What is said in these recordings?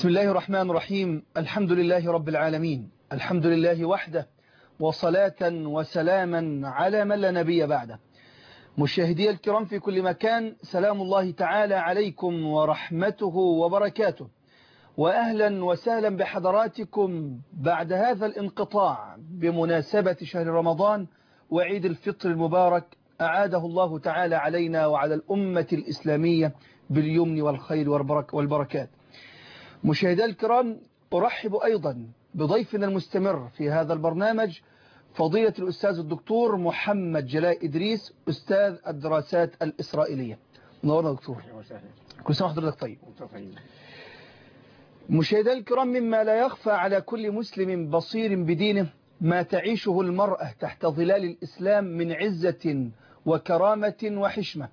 بسم الله الرحمن الرحيم الحمد لله رب العالمين الحمد لله وحده وصلاة وسلاما على من لا نبي بعده مشاهدي الكرام في كل مكان سلام الله تعالى عليكم ورحمته وبركاته وأهلا وسهلا بحضراتكم بعد هذا الانقطاع بمناسبة شهر رمضان وعيد الفطر المبارك أعاده الله تعالى علينا وعلى الأمة الإسلامية باليمن والخير والبركات مشاهدي الكرام أرحب أيضا بضيفنا المستمر في هذا البرنامج فضيلة الأستاذ الدكتور محمد جلاء إدريس أستاذ الدراسات الإسرائيلية منورنا دكتور كل سنة وحضرتك طيب مشاهدي الكرام مما لا يخفى على كل مسلم بصير بدينه ما تعيشه المرأة تحت ظلال الإسلام من عزة وكرامة وحشمة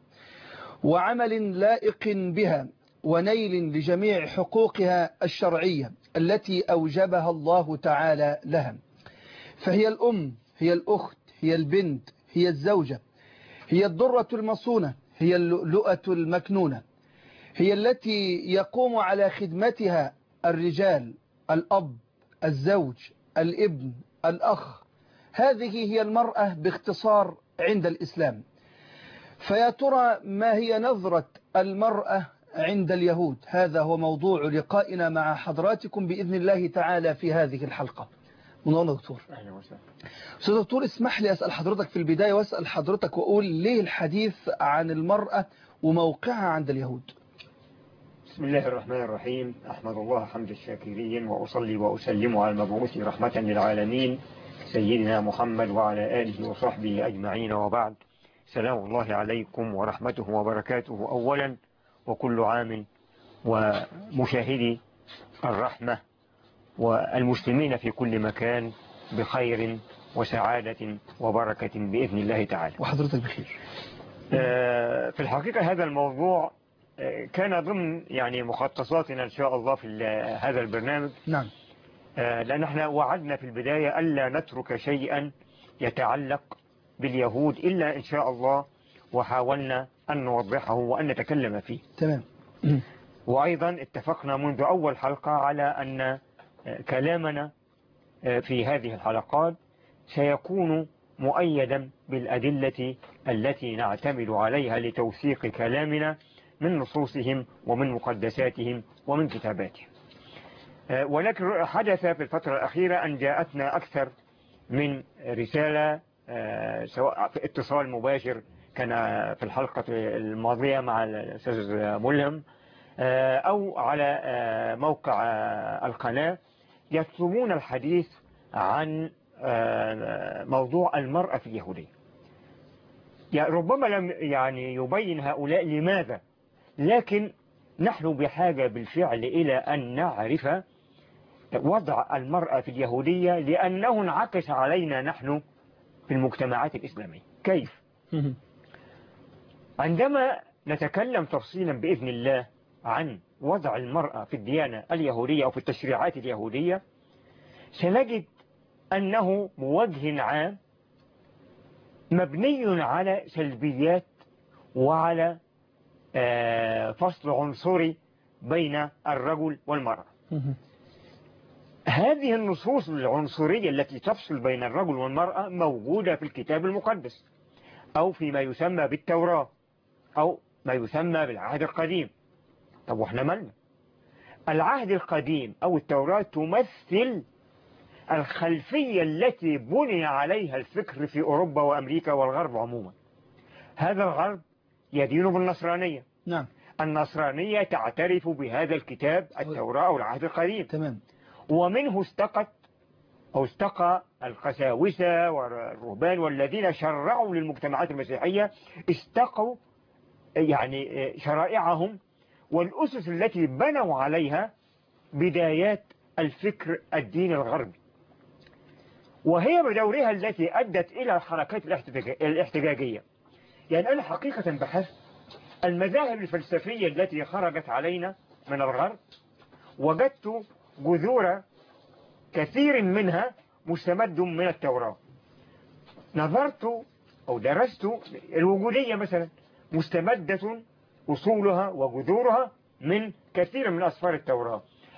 وعمل لائق بها ونيل لجميع حقوقها الشرعية التي أوجبها الله تعالى لها فهي الأم هي الأخت هي البنت هي الزوجة هي الضرة المصونة هي اللؤلؤة المكنونة هي التي يقوم على خدمتها الرجال الأب الزوج الابن الأخ هذه هي المرأة باختصار عند الإسلام فيا ترى ما هي نظرة المرأة عند اليهود هذا هو موضوع لقائنا مع حضراتكم بإذن الله تعالى في هذه الحلقة منورنا دكتور أهلا وسهلا أستاذ دكتور اسمح لي أسأل حضرتك في البداية وأسأل حضرتك وأقول ليه الحديث عن المرأة وموقعها عند اليهود بسم الله الرحمن الرحيم أحمد الله حمد الشاكرين وأصلي وأسلم على المبعوث رحمة للعالمين سيدنا محمد وعلى آله وصحبه أجمعين وبعد سلام الله عليكم ورحمته وبركاته أولا وكل عام ومشاهدي الرحمة والمسلمين في كل مكان بخير وسعادة وبركة بإذن الله تعالى وحضرتك بخير في الحقيقة هذا الموضوع كان ضمن يعني مخططاتنا إن شاء الله في هذا البرنامج نعم لأن احنا وعدنا في البداية ألا نترك شيئا يتعلق باليهود إلا إن شاء الله وحاولنا أن نوضحه وأن نتكلم فيه تمام وأيضا اتفقنا منذ أول حلقة على أن كلامنا في هذه الحلقات سيكون مؤيدا بالأدلة التي نعتمد عليها لتوثيق كلامنا من نصوصهم ومن مقدساتهم ومن كتاباتهم ولكن حدث في الفترة الأخيرة أن جاءتنا أكثر من رسالة سواء في اتصال مباشر كان في الحلقة الماضية مع الأستاذ ملهم أو على موقع القناة يطلبون الحديث عن موضوع المرأة في اليهودية يعني ربما لم يعني يبين هؤلاء لماذا لكن نحن بحاجة بالفعل إلى أن نعرف وضع المرأة في اليهودية لأنه انعكس علينا نحن في المجتمعات الإسلامية كيف؟ عندما نتكلم تفصيلا بإذن الله عن وضع المرأة في الديانة اليهودية أو في التشريعات اليهودية سنجد أنه بوجه عام مبني على سلبيات وعلى فصل عنصري بين الرجل والمرأة هذه النصوص العنصرية التي تفصل بين الرجل والمرأة موجودة في الكتاب المقدس أو فيما يسمى بالتوراة أو ما يسمى بالعهد القديم طب واحنا مالنا العهد القديم أو التوراة تمثل الخلفية التي بني عليها الفكر في أوروبا وأمريكا والغرب عموما هذا الغرب يدين بالنصرانية نعم النصرانية تعترف بهذا الكتاب التوراة أو العهد القديم تمام ومنه استقت أو استقى القساوسة والرهبان والذين شرعوا للمجتمعات المسيحية استقوا يعني شرائعهم والأسس التي بنوا عليها بدايات الفكر الدين الغربي وهي بدورها التي أدت إلى الحركات الاحتجاجية يعني أنا حقيقة بحثت المذاهب الفلسفية التي خرجت علينا من الغرب وجدت جذور كثير منها مستمد من التوراة نظرت أو درست الوجودية مثلا مستمدة أصولها وجذورها من كثير من أسفار التوراة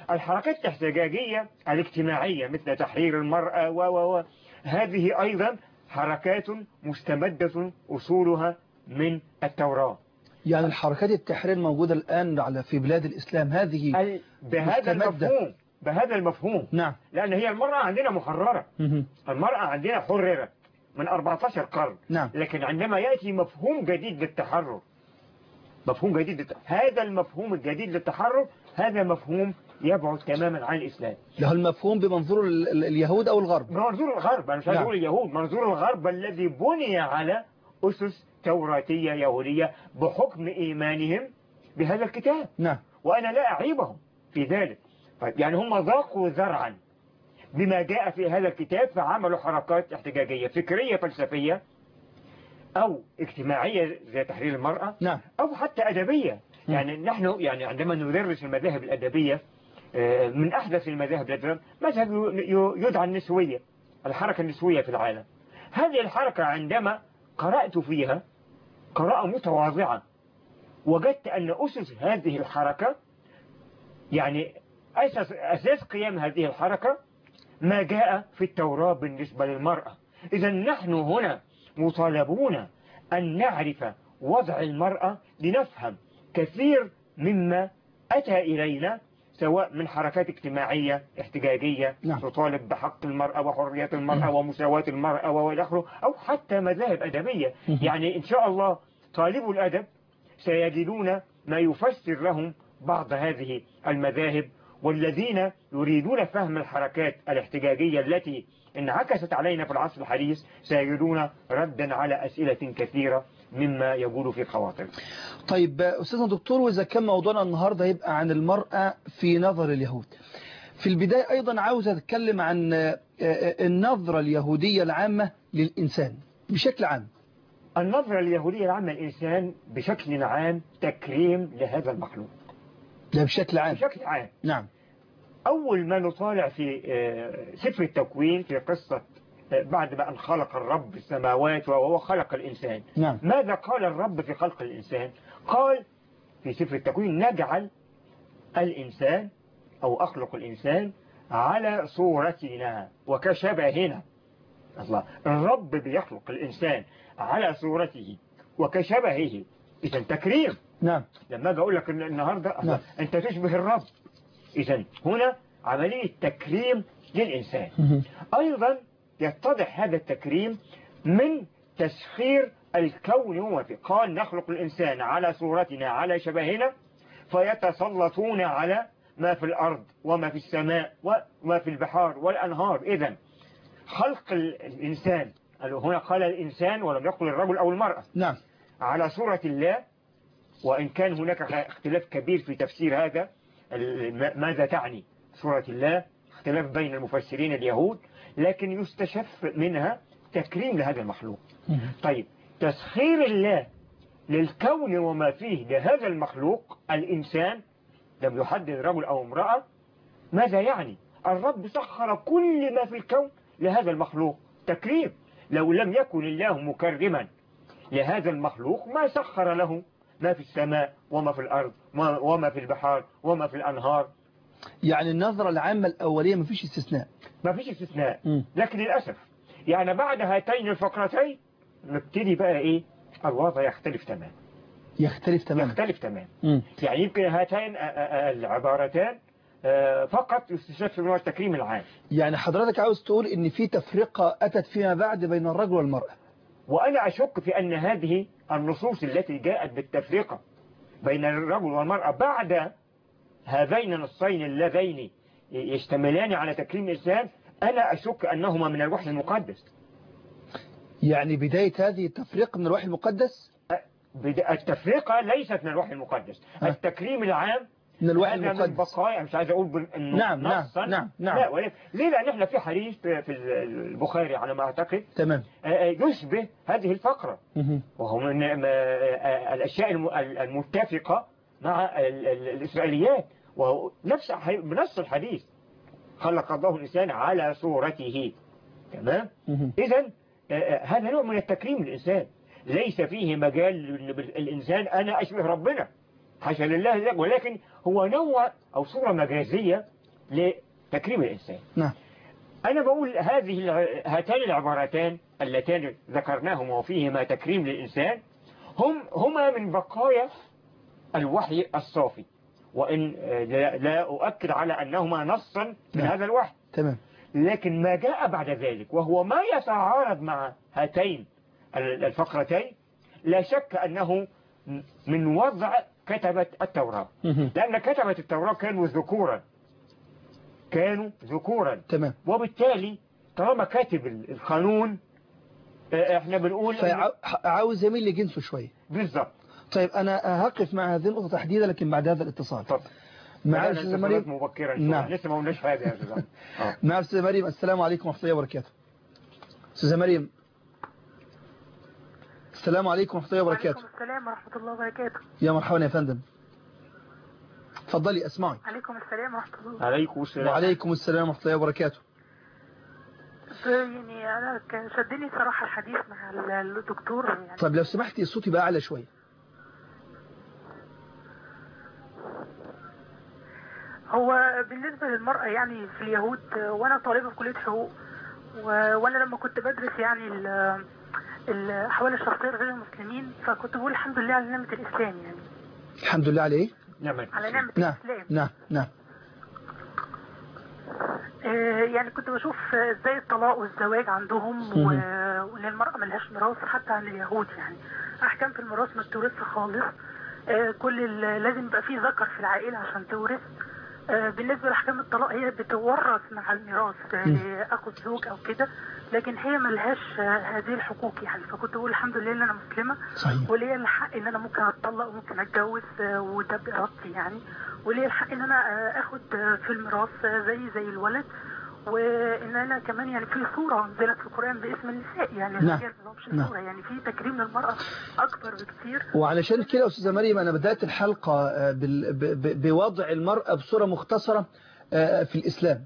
الحركات الاحتجاجية الاجتماعية مثل تحرير المرأة و و و هذه أيضا حركات مستمدة أصولها من التوراة يعني الحركات التحرير موجودة الآن على في بلاد الإسلام هذه ال- بهذا مستمدة. المفهوم بهذا المفهوم نعم لأن هي المرأة عندنا محررة مهم. المرأة عندنا حررت من 14 قرن نعم لكن عندما يأتي مفهوم جديد للتحرر مفهوم جديد للت... هذا المفهوم الجديد للتحرر هذا مفهوم يبعد تماما عن الإسلام له المفهوم بمنظور ال- ال- اليهود أو الغرب منظور الغرب أنا مش عايز نعم. أقول اليهود منظور الغرب الذي بني على أسس توراتية يهودية بحكم إيمانهم بهذا الكتاب نعم وأنا لا أعيبهم في ذلك طيب يعني هم ضاقوا ذرعا بما جاء في هذا الكتاب فعملوا حركات احتجاجية فكرية فلسفية أو اجتماعية زي تحرير المرأة نعم أو حتى أدبية مم. يعني نحن يعني عندما ندرس المذاهب الأدبية آه، من أحدث المذاهب الأدبية مذهب ي- ي- يدعى النسوية الحركة النسوية في العالم هذه الحركة عندما قرأت فيها قراءة متواضعة وجدت أن أسس هذه الحركة يعني أساس, أساس قيام هذه الحركة ما جاء في التوراة بالنسبة للمرأة إذا نحن هنا مطالبون أن نعرف وضع المرأة لنفهم كثير مما أتى إلينا سواء من حركات اجتماعية احتجاجية نعم. تطالب بحق المرأة وحرية المرأة ومساواة المرأة والآخر أو حتى مذاهب أدبية مهم. يعني إن شاء الله طالبو الأدب سيجدون ما يفسر لهم بعض هذه المذاهب والذين يريدون فهم الحركات الاحتجاجية التي انعكست علينا في العصر الحديث سيجدون ردا على أسئلة كثيرة مما يقول في خواطر طيب أستاذنا دكتور وإذا كان موضوعنا النهاردة يبقى عن المرأة في نظر اليهود في البداية أيضا عاوز أتكلم عن آه، آه، النظرة اليهودية العامة للإنسان بشكل عام النظرة اليهودية العامة الإنسان بشكل عام تكريم لهذا المخلوق ده بشكل عام بشكل عام نعم أول ما نطالع في آه، سفر التكوين في قصة آه، بعد ما أن خلق الرب السماوات وهو خلق الإنسان نعم ماذا قال الرب في خلق الإنسان قال في سفر التكوين نجعل الإنسان أو أخلق الإنسان على صورتنا وكشبهنا الله الرب بيخلق الإنسان على صورته وكشبهه إذا تكريم نعم لما أجي أقول لك إن النهاردة نعم. أنت تشبه الرب إذا هنا عملية تكريم للإنسان مهم. أيضا يتضح هذا التكريم من تسخير الكون وما فيه قال نخلق الإنسان على صورتنا على شبهنا فيتسلطون على ما في الأرض وما في السماء وما في البحار والأنهار إذا خلق ال- الإنسان هنا قال الإنسان ولم يقل الرجل أو المرأة نعم على صورة الله وإن كان هناك اختلاف كبير في تفسير هذا ال- ماذا تعني صورة الله اختلاف بين المفسرين اليهود لكن يستشف منها تكريم لهذا المخلوق مهم. طيب تسخير الله للكون وما فيه لهذا المخلوق الإنسان لم يحدد رجل أو امرأة ماذا يعني الرب سخر كل ما في الكون لهذا المخلوق تكريم لو لم يكن الله مكرما لهذا المخلوق ما سخر له ما في السماء وما في الأرض وما- وما في البحار وما في الأنهار يعني النظرة العامة الأولية مفيش استثناء ما فيش استثناء مم. لكن للأسف يعني بعد هاتين الفقرتين نبتدي بقى إيه الوضع يختلف تماما يختلف تماما يختلف تماما مم. يعني يمكن هاتين آه، آه، العبارتان آه، فقط يستشف منها التكريم العام يعني حضرتك عاوز تقول ان في تفرقة أتت فيما بعد بين الرجل والمرأة وأنا أشك في أن هذه النصوص التي جاءت بالتفرقة بين الرجل والمرأة بعد هذين النصين اللذين يشتملان على تكريم الإنسان أنا أشك أنهما من الوحي المقدس يعني بداية هذه التفرقة من الوحي المقدس بد- التفرقة ليست من الوحي المقدس ها. التكريم العام من الوحي هذا من المقدس بقايا مش عايز أقول بال- إنه نعم، نعم، نصاً. نعم، نعم. لا ولكن ليه لأن احنا في حديث في في البخاري على ما أعتقد تمام آه، آه، يشبه هذه الفقرة مهم. وهو من ما- آه، الأشياء الم- المتفقة مع ال- ال- الإسرائيليات وهو نفس الح- بنص الحديث خلق الله الإنسان على صورته تمام مهم. إذا هذا نوع من التكريم للإنسان ليس فيه مجال لل- الإنسان أنا أشبه ربنا حاشا لله ذلك ولكن هو نوع أو صورة مجازية لتكريم الإنسان نعم أنا بقول هذه الع- هاتان العبارتان اللتان ذكرناهما وفيهما تكريم للإنسان هم هما من بقايا الوحي الصافي وإن آه، لا, لا أؤكد على أنهما نصا من نعم. هذا الوحي تمام لكن ما جاء بعد ذلك وهو ما يتعارض مع هاتين ال- الفقرتين لا شك أنه من وضع كتبة التوراة مهم. لأن كتبة التوراة كانوا ذكورا كانوا ذكورا تمام وبالتالي طالما كاتب ال- القانون آه، احنا بنقول إن- فعاوز يميل لجنسه شوية بالظبط طيب أنا هقف مع هذه النقطة تحديدا لكن بعد هذا الاتصال اتفضل مع بدأنا الأستاذة الاتصالات مريم مبكرا نعم. نعم. لسه ما قلناش حاجه يا استاذ اه مع الأستاذة مريم السلام عليكم ورحمة الله وبركاته أستاذة مريم السلام عليكم ورحمة الله وبركاته وعليكم السلام ورحمة الله وبركاته يا مرحبا يا فندم اتفضلي اسمعي عليكم السلام ورحمة الله عليكم السلام وعليكم السلام ورحمة الله وبركاته يعني أنا كان شدني صراحة الحديث مع ال- الدكتور يعني طيب لو سمحتي الصوت يبقى أعلى شوية هو بالنسبة للمرأة يعني في اليهود وأنا طالبة في كلية حقوق و- وأنا لما كنت بدرس يعني ال- الأحوال الشخصية غير المسلمين فكنت بقول الحمد لله على نعمة الإسلام يعني الحمد لله عليه نعم على نعمة نعم الإسلام نعم نعم آه، يعني كنت بشوف آه، ازاي الطلاق والزواج عندهم و- وان المرأة ملهاش ميراث حتى عند اليهود يعني احكام في الميراث ما بتورثش خالص آه، كل ال- لازم يبقى فيه ذكر في العائلة عشان تورث آه، بالنسبة لأحكام الطلاق هي بتورث مع الميراث آه، مم. لأخو الزوج أو كده لكن هي ملهاش آه، هذه الحقوق يعني فكنت بقول الحمد لله إن أنا مسلمة صحيح وليا الحق ان انا ممكن اتطلق وممكن اتجوز آه، وده بارادتي يعني وليا الحق ان انا آه، اخد آه، في الميراث آه، زي زي الولد وان انا كمان يعني في صوره انزلت في القران باسم النساء يعني نعم. الرجال ما لهمش نعم. صوره يعني في تكريم للمراه اكبر بكتير وعلشان كده يا أستاذة مريم أنا بدأت الحلقة آه، بال- ب- ب- بوضع المرأة بصورة مختصرة آه، في الإسلام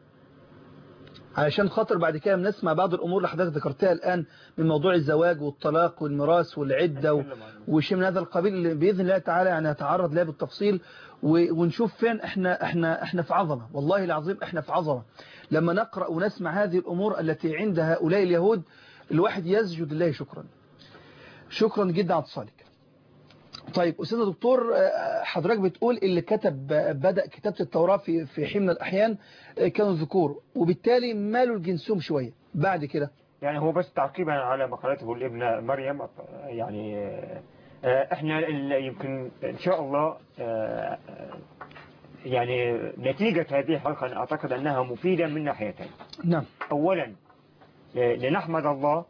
علشان خاطر بعد كده بنسمع بعض الأمور اللي حضرتك ذكرتها الآن من موضوع الزواج والطلاق والميراث والعدة و- وشيء من هذا القبيل اللي بإذن الله تعالى يعني هتعرض لها بالتفصيل و- ونشوف فين احنا احنا احنا في عظمة والله العظيم احنا في عظمة لما نقرأ ونسمع هذه الأمور التي عند هؤلاء اليهود الواحد يسجد لله شكرا شكرا جدا على اتصالك طيب أستاذ دكتور آه، حضرتك بتقول اللي كتب بدأ كتابة التوراة في في حين من الأحيان آه، كانوا ذكور وبالتالي مالوا لجنسهم شوية بعد كده يعني هو بس تعقيبا على ما قالته الابن مريم يعني آه، احنا ال- يمكن ان شاء الله آه، آه، يعني نتيجة هذه الحلقة أنا أعتقد أنها مفيدة من ناحيتين نعم أولا آه، لنحمد الله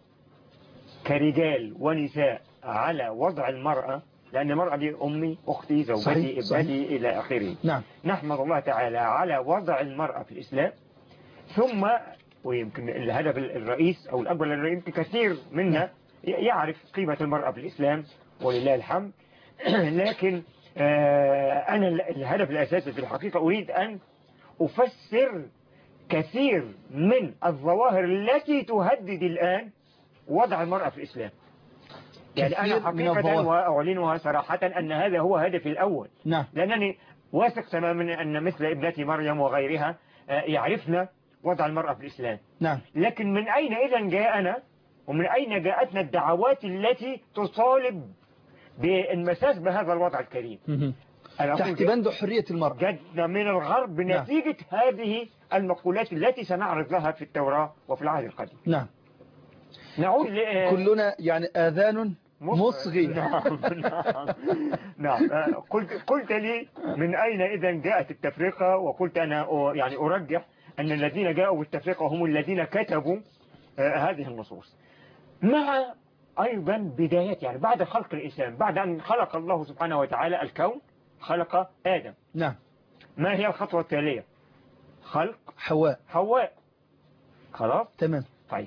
كرجال ونساء على وضع المرأة لأن المرأة دي أمي أختي زوجتي صحيح، ابنتي صحيح. إلى آخره نعم نحمد الله تعالى على وضع المرأة في الإسلام ثم ويمكن الهدف الرئيس أو الأكبر لأنه يمكن كثير منا يعرف قيمة المرأة في الإسلام ولله الحمد لكن آه، أنا الهدف الأساسي في الحقيقة أريد أن أفسر كثير من الظواهر التي تهدد الآن وضع المرأة في الإسلام يعني كثير أنا من حقيقة الظواهر. وأعلنها صراحة أن هذا هو هدفي الأول نعم لأنني واثق تماما أن مثل ابنتي مريم وغيرها آه، يعرفن وضع المرأة في الإسلام نعم لكن من أين إذا جاءنا ومن أين جاءتنا الدعوات التي تطالب بالمساس بهذا الوضع الكريم مهم. أنا أقول تحت بند حرية المرأة جدنا من الغرب بنتيجة هذه المقولات التي سنعرض لها في التوراة وفي العهد القديم نعم نعود ل... كلنا يعني آذان مصغية نعم نعم نعم آه، قلت قلت لي من أين إذا جاءت التفرقة وقلت أنا أ- يعني أرجح أن الذين جاءوا بالتفرقة هم الذين كتبوا آه، هذه النصوص مع أيضا بدايات يعني بعد خلق الإنسان بعد أن خلق الله سبحانه وتعالى الكون خلق آدم نعم ما هي الخطوة التالية خلق حواء حواء خلاص تمام طيب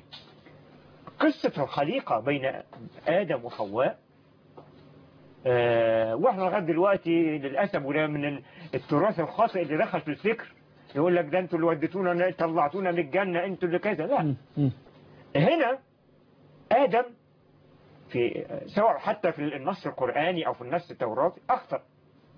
قصة الخليقة بين آدم وحواء آه واحنا لغاية دلوقتي للأسف وده من التراث الخاطئ اللي دخل في الفكر يقول لك ده انتوا اللي وديتونا طلعتونا من الجنة انتوا اللي كذا لا مم. مم. هنا آدم في سواء حتى في النص القرآني أو في النص التوراتي أخطأ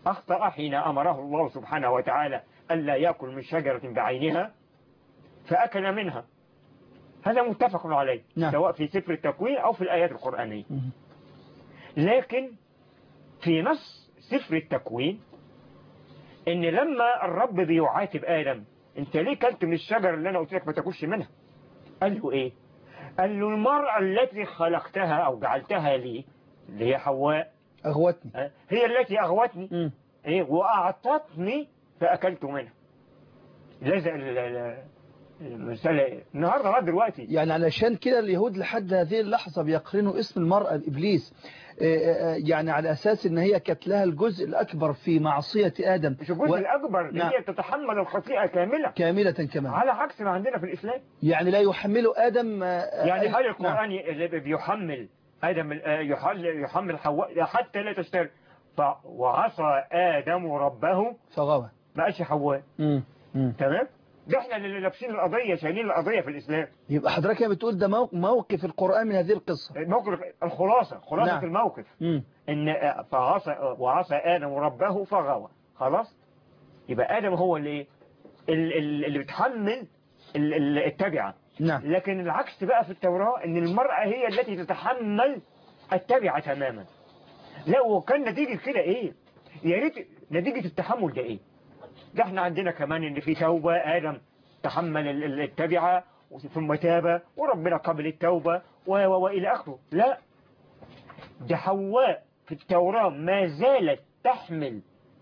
أخطأ حين أمره الله سبحانه وتعالى ألا يأكل من شجرة بعينها فأكل منها هذا متفق عليه نعم. سواء في سفر التكوين أو في الآيات القرآنية مم. لكن في نص سفر التكوين ان لما الرب بيعاتب ادم انت ليه كلت من الشجر اللي انا قلت لك ما تاكلش منها قال له ايه قال له المرأة التي خلقتها او جعلتها لي اللي هي حواء أغوتني ها، هي التي اغوتني مم. ايه واعطتني فاكلت منها لزق ال- ال- المسألة النهارده لغايه دلوقتي يعني علشان كده اليهود لحد هذه اللحظة بيقرنوا اسم المرأة بإبليس آه، آه، يعني على أساس إن هي كانت لها الجزء الأكبر في معصية آدم مش الجزء و- الاكبر نعم. هي تتحمل الخطيئة كاملة كاملة كمان على عكس ما عندنا في الاسلام يعني لا يحمل آدم آه، آه، يعني أي- هل نعم. القرآن اللي بيحمل آدم آه، يحل يحمل حواء حتى لا تشترك ف- وعصى آدم ربه فغوى ما قالش حواء مم. مم. تمام ده احنا اللي لابسين القضية شايلين القضية في الإسلام يبقى حضرتك هنا بتقول ده موق- موقف القرآن من هذه القصة موقف الخلاصة خلاصة نعم. الموقف مم. ان آه، فعصى وعصى آدم ربه فغوى خلاص يبقى آدم هو اللي ايه ال- ال- اللي بتحمل ال- ال- التبعة نعم لكن العكس بقى في التوراة ان المرأة هي التي تتحمل التبعة تماما لا وكان نتيجة كده ايه يا ريت نتيجة التحمل ده ايه ده احنا عندنا كمان ان في توبة ادم تحمل ال- ال- التبعة ثم تاب وربنا قبل التوبة و و والى اخره لا ده حواء في التوراة ما زالت تحمل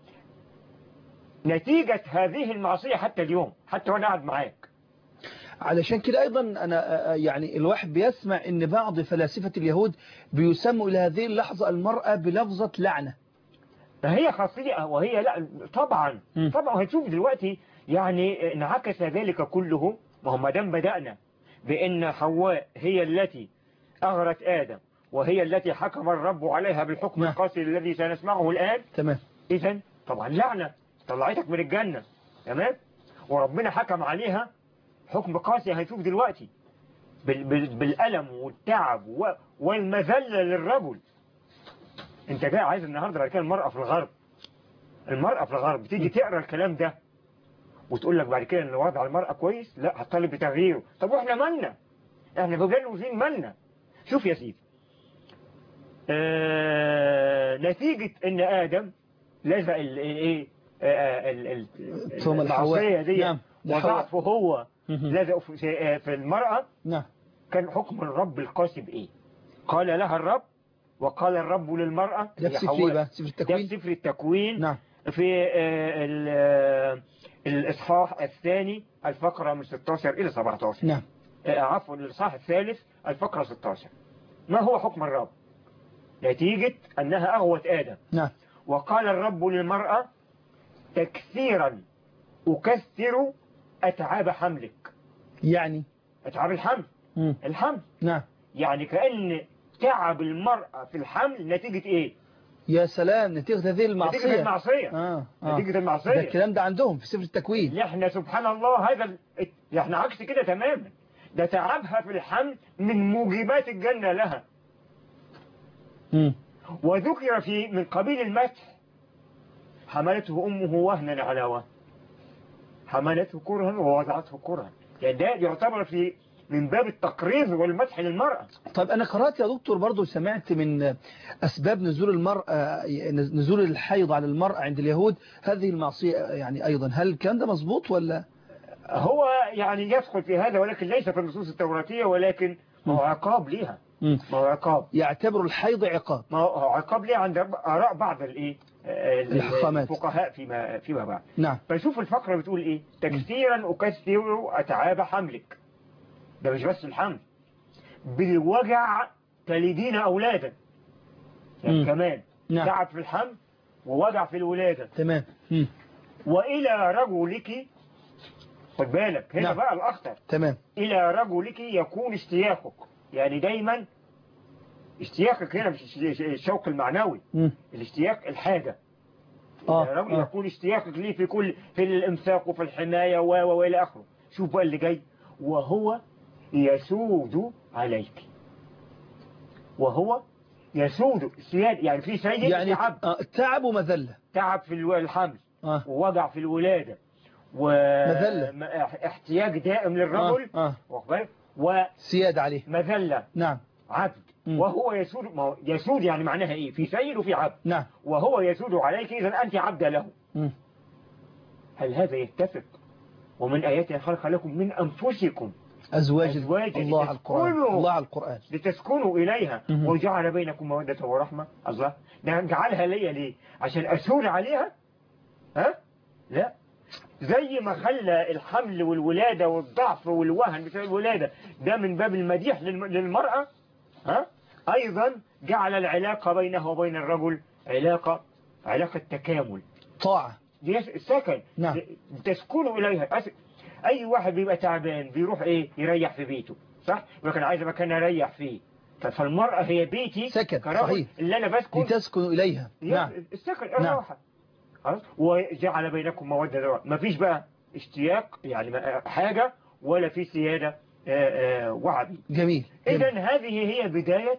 نتيجة هذه المعصية حتى اليوم حتى وانا قاعد معاك علشان كده أيضا أنا آه، يعني الواحد بيسمع إن بعض فلاسفة اليهود بيسموا إلى هذه اللحظة المرأة بلفظة لعنة فهي خاصية وهي لا طبعا مم. طبعا هتشوف دلوقتي يعني انعكس ذلك كله ما هو ما دام بدأنا بأن حواء هي التي أغرت آدم وهي التي حكم الرب عليها بالحكم نعم. القاسي الذي سنسمعه الآن تمام إذا طبعا لعنة طلعتك من الجنة تمام وربنا حكم عليها حكم قاسي هنشوف دلوقتي بال بال بالألم والتعب و- والمذلة للرجل انت جاي عايز النهارده بعد كده المرأة في الغرب المرأة في الغرب بتيجي تقرا الكلام ده وتقول لك بعد كده ان وضع المرأة كويس لا هتطالب بتغييره طب واحنا مالنا احنا في بلاد المسلمين مالنا شوف يا سيدي آه نتيجة ان ادم لزق ال- ايه آه، ال- ال- ثم الحواء. المعصية دي نعم، الحواء. وضعفه هو مهم. لزقه في آه، في المرأة نعم كان حكم الرب القاسي بإيه قال لها الرب وقال الرب للمرأة ده في هي سفر حواء. إيه بقى سفر ده التكوين في سفر التكوين نعم في آه، ال- آه، الإصحاح الثاني الفقرة من 16 إلى 17 نعم آه، عفوا الإصحاح الثالث الفقرة 16 ما هو حكم الرب نتيجة أنها أغوت آدم نعم وقال الرب للمرأة تكثيرا أكثر أتعاب حملك يعني أتعاب الحمل مم. الحمل نعم يعني كأن تعب المرأة في الحمل نتيجة إيه؟ يا سلام نتيجة هذه نتيجة المعصية المعصية آه. آه. نتيجة ده المعصية الكلام ده عندهم في سفر التكوين اللي احنا سبحان الله هذا ال- احنا عكس كده تماما ده تعبها في الحمل من موجبات الجنة لها مم. وذكر في من قبيل المدح حملته أمه وهنا على وهن حملته كرها ووضعته كرها يعني ده يعتبر في من باب التقريض والمدح للمرأة طيب أنا قرأت يا دكتور برضو سمعت من أسباب نزول المرأة نزول الحيض على المرأة عند اليهود هذه المعصية يعني أيضا هل الكلام ده مظبوط ولا هو يعني يدخل في هذا ولكن ليس في النصوص التوراتية ولكن ما هو عقاب ليها مم. ما هو عقاب يعتبر الحيض عقاب ما هو عقاب ليه عند آراء بعض الايه آه، الحكامات. الفقهاء فيما فيما بعد نعم فشوف الفقرة بتقول ايه تكثيرا أكثر أتعاب حملك ده مش بس الحمل بالوجع تلدين أولادا يعني مم. كمان نعم. تعب في الحمل ووجع في الولادة تمام مم. وإلى رجلك خد بالك هنا نعم. بقى الأخطر تمام إلى رجلك يكون اشتياقك يعني دايما اشتياقك هنا مش الشوق المعنوي مم. الاشتياق الحاجة آه، إلى رجل آه. يكون اشتياقك ليه في كل في الإمساك وفي الحماية و و وإلى آخره شوف بقى اللي جاي وهو يسود عليك وهو يسود سياد يعني في سيد يعني في عبد آه، تعب ومذلة تعب في الو- الحمل آه. ووجع في الولادة مذلة. واحتياج دائم للرجل آه. آه. واخد بالك؟ سياد عليه ومذلة نعم عبد مم. وهو يسود ما هو يسود يعني معناها ايه في سيد وفي عبد نعم وهو يسود عليك اذا انت عبد له مم. هل هذا يتفق ومن آياته خلق لكم من أنفسكم أزواج أزواج الله على القرآن لتسكنوا. الله على القرآن لتسكنوا إليها مهم. وجعل بينكم مودة ورحمة الله ده جعلها ليا ليه عشان أسول عليها ها لا زي ما خلى الحمل والولادة والضعف والوهن بتاع الولادة ده من باب المديح للم- للمرأة ها أيضا جعل العلاقة بينها وبين الرجل علاقة علاقة تكامل طاعة دي السكن نعم. تسكنوا إليها أس... أي واحد بيبقى تعبان بيروح إيه يريح في بيته صح يقول أنا عايز مكان أريح فيه ف- فالمرأة هي بيتي سكن، كرجل صحيح. اللي أنا بسكن لتسكنوا إليها هي نعم السكن الراحة خلاص وجعل بينكم مودة ورحمة ما فيش بقى اشتياق يعني ما- حاجة ولا في سيادة آه، آه، وعبي جميل, إذا جميل. هذه هي بداية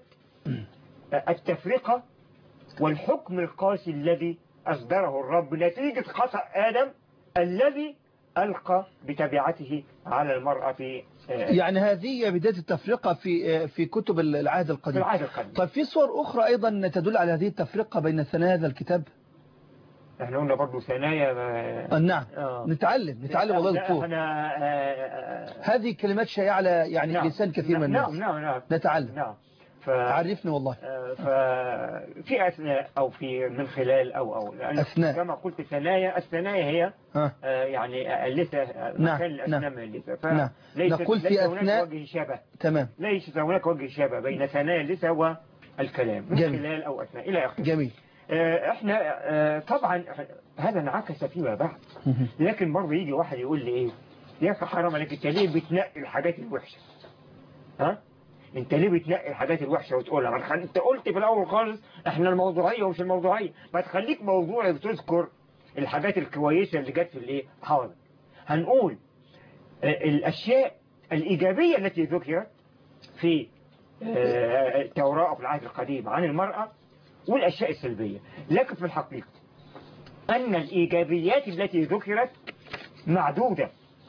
التفرقة والحكم القاسي الذي أصدره الرب نتيجة خطأ آدم الذي ألقى بتبعته على المرأة في آه، يعني هذه هي بداية التفرقة في في كتب العهد في القديم العهد القديم طيب في صور أخرى أيضا تدل على هذه التفرقة بين ثنايا هذا الكتاب احنا قلنا برضه ثنايا ما- آه، نعم آه. نتعلم نتعلم والله لا، دكتور احنا آه، آه، هذه كلمات شائعة على يعني نعم. لسان كثير من نعم الناس نعم نعم نتعلم نعم ف... عرفني والله آه، ففي أثناء أو في من خلال أو أو لأن أثناء. كما قلت ثنايا الثنايا هي ها آه، يعني اللثة آه، نعم، مكان الأسنان نعم. من اللثة نعم. فليس نقول في ليس أثناء- هناك وجه شبه تمام ليس هناك وجه شبه بين ثنايا اللثة والكلام من جميل. خلال أو أثناء إلى آخره جميل آه، احنا آه، طبعا هذا انعكس فيما بعد لكن برضه يجي واحد يقول لي ايه يا اخي حرام عليك انت ليه بتنقي الحاجات الوحشه ها انت ليه بتنقي الحاجات الوحشه وتقولها ما تخلي... انت قلت في الاول خالص احنا الموضوعيه ومش الموضوعيه ما تخليك موضوعي بتذكر الحاجات الكويسه اللي جت في الايه حاضر هنقول آه، الاشياء الايجابيه التي ذكرت في آه، التوراه في العهد القديم عن المراه والاشياء السلبيه لكن في الحقيقه أن الإيجابيات التي ذكرت معدودة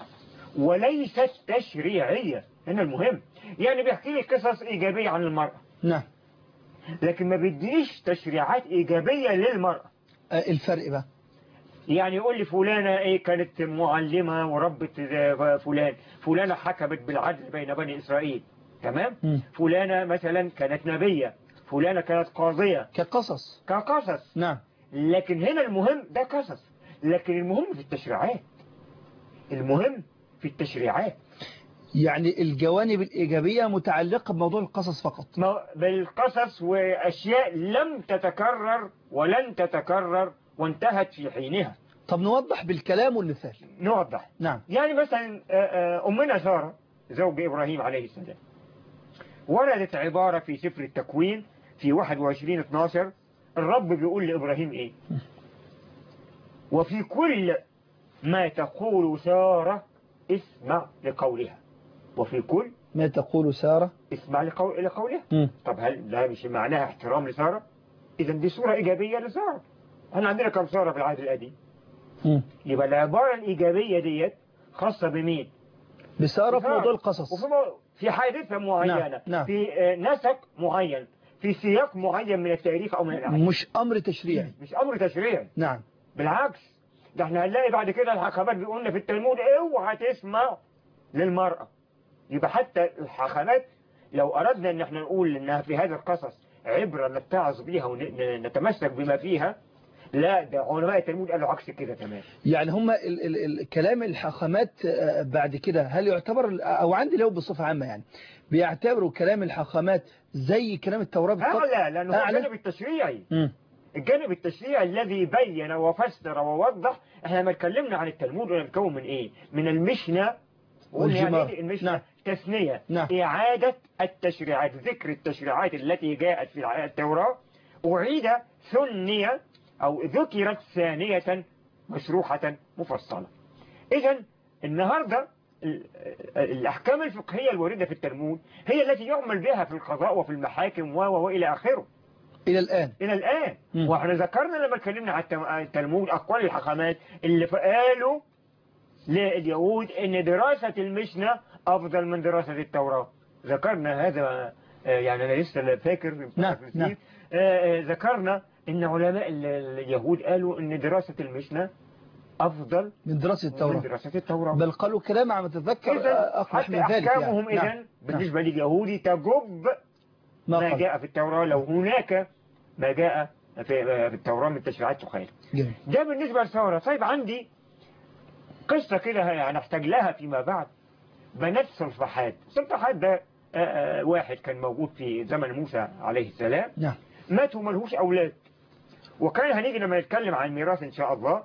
وليست تشريعية هنا المهم يعني بيحكي لي قصص إيجابية عن المرأة نعم لكن ما بيديش تشريعات إيجابية للمرأة آه، الفرق بقى يعني يقول لي فلانة إيه كانت معلمة وربت آه، فلان فلانة حكمت بالعدل بين بني إسرائيل تمام مم. فلانة مثلا كانت نبية فلانة كانت قاضية كقصص كقصص نعم لكن هنا المهم ده قصص لكن المهم في التشريعات المهم في التشريعات يعني الجوانب الإيجابية متعلقة بموضوع القصص فقط ما- بالقصص وأشياء لم تتكرر ولن تتكرر وانتهت في حينها طب نوضح بالكلام والمثال نوضح نعم يعني مثلا آه، آه، أمنا سارة زوج إبراهيم عليه السلام وردت عبارة في سفر التكوين في 21 12 الرب بيقول لإبراهيم إيه وفي كل ما تقول سارة اسمع لقولها وفي كل ما تقول سارة اسمع لقول لقولها مم. طب هل ده مش معناها احترام لسارة إذا دي صورة إيجابية لسارة احنا عندنا كم سارة في العهد القديم مم. يبقى العبارة الإيجابية ديت خاصة بمين بسارة في بسارة. موضوع القصص وفي مو... في حادثة معينة نعم، نعم. في آه، نسق معين في سياق معين من التاريخ أو من الأحداث مش أمر تشريعي مش أمر تشريعي نعم بالعكس ده احنا هنلاقي بعد كده الحكمات بيقولنا في التلمود اوعى تسمع للمرأة يبقى حتى الحكمات لو أردنا ان احنا نقول انها في هذا القصص عبرة نتعظ بيها ونتمسك بما فيها لا ده علماء التلمود قالوا عكس كده تمام يعني هم ال ال ال كلام الحاخامات آه، بعد كده هل يعتبر أو عندي له بصفة عامة يعني بيعتبروا كلام الحاخامات زي كلام التوراة بالضبط أعلى لأنه هو أعلى؟ الجانب التشريعي مم. الجانب التشريعي الذي بين وفسر ووضح احنا لما اتكلمنا عن التلمود ونتكون من ايه من المشنة قلنا يعني والجمار. إيه المشنة نعم. تثنية نعم. إعادة التشريعات ذكر التشريعات التي جاءت في الع- التوراة أعيد ثنية أو ذكرت ثانية مشروحة مفصلة إذا النهاردة ال- الأحكام الفقهية الواردة في التلمود هي التي يعمل بها في القضاء وفي المحاكم و و- وإلى آخره إلى الآن إلى الآن مم. واحنا ذكرنا لما اتكلمنا على التم- على التلمود أقوال الحكمات اللي قالوا لليهود إن دراسة المشنة أفضل من دراسة التوراة ذكرنا هذا آه، يعني أنا لسه فاكر نعم، نعم. آه، آه، ذكرنا إن علماء ال- اليهود قالوا إن دراسة المشنة أفضل من دراسة من التوراة دراسة التوراة بل قالوا كلام عم تتذكر إذا أقبح من حتى ذلك أحكامهم يعني. إذا بالنسبة لليهودي تجب ما ما قال جاء في التوراة لو هناك ما جاء في في التوراة من تشريعات تخالف جميل. ده بالنسبة للثورة طيب عندي قصة كده هنحتاج لها فيما بعد بنات سلفحات سلفحات ده آه، آه، واحد كان موجود في زمن موسى عليه السلام نعم مات وملهوش أولاد وكان هنيجي لما نتكلم عن الميراث إن شاء الله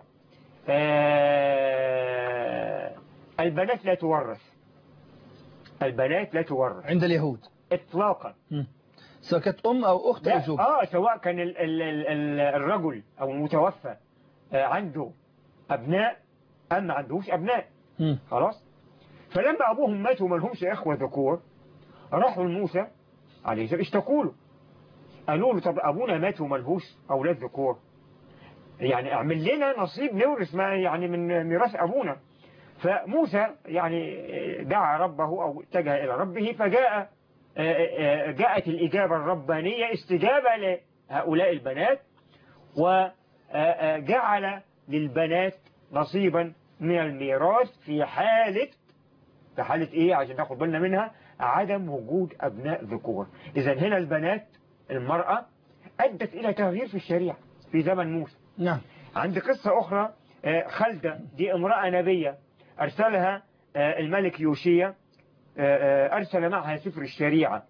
آه، البنات لا تورث البنات لا تورث عند اليهود إطلاقا مم. سواء كانت أم أو أخت أو لا زوج اه سواء كان ال ال ال ال الرجل او المتوفى آه عنده ابناء ام ما عندهوش ابناء مم. خلاص فلما ابوهم ماتوا ما لهمش اخوه ذكور راحوا لموسى عليه السلام اشتكوا له قالوا له طب ابونا مات وما لهوش اولاد ذكور يعني اعمل لنا نصيب نورث ما يعني من ميراث ابونا فموسى يعني دعا ربه او اتجه الى ربه فجاء جاءت الإجابة الربانية استجابة لهؤلاء البنات وجعل للبنات نصيبا من الميراث في حالة في حالة إيه عشان ناخد بالنا منها عدم وجود أبناء ذكور إذا هنا البنات المرأة أدت إلى تغيير في الشريعة في زمن موسى نعم عند قصة أخرى آه، خلدة دي امرأة نبية أرسلها آه، الملك يوشيا آه، آه، أرسل معها سفر الشريعة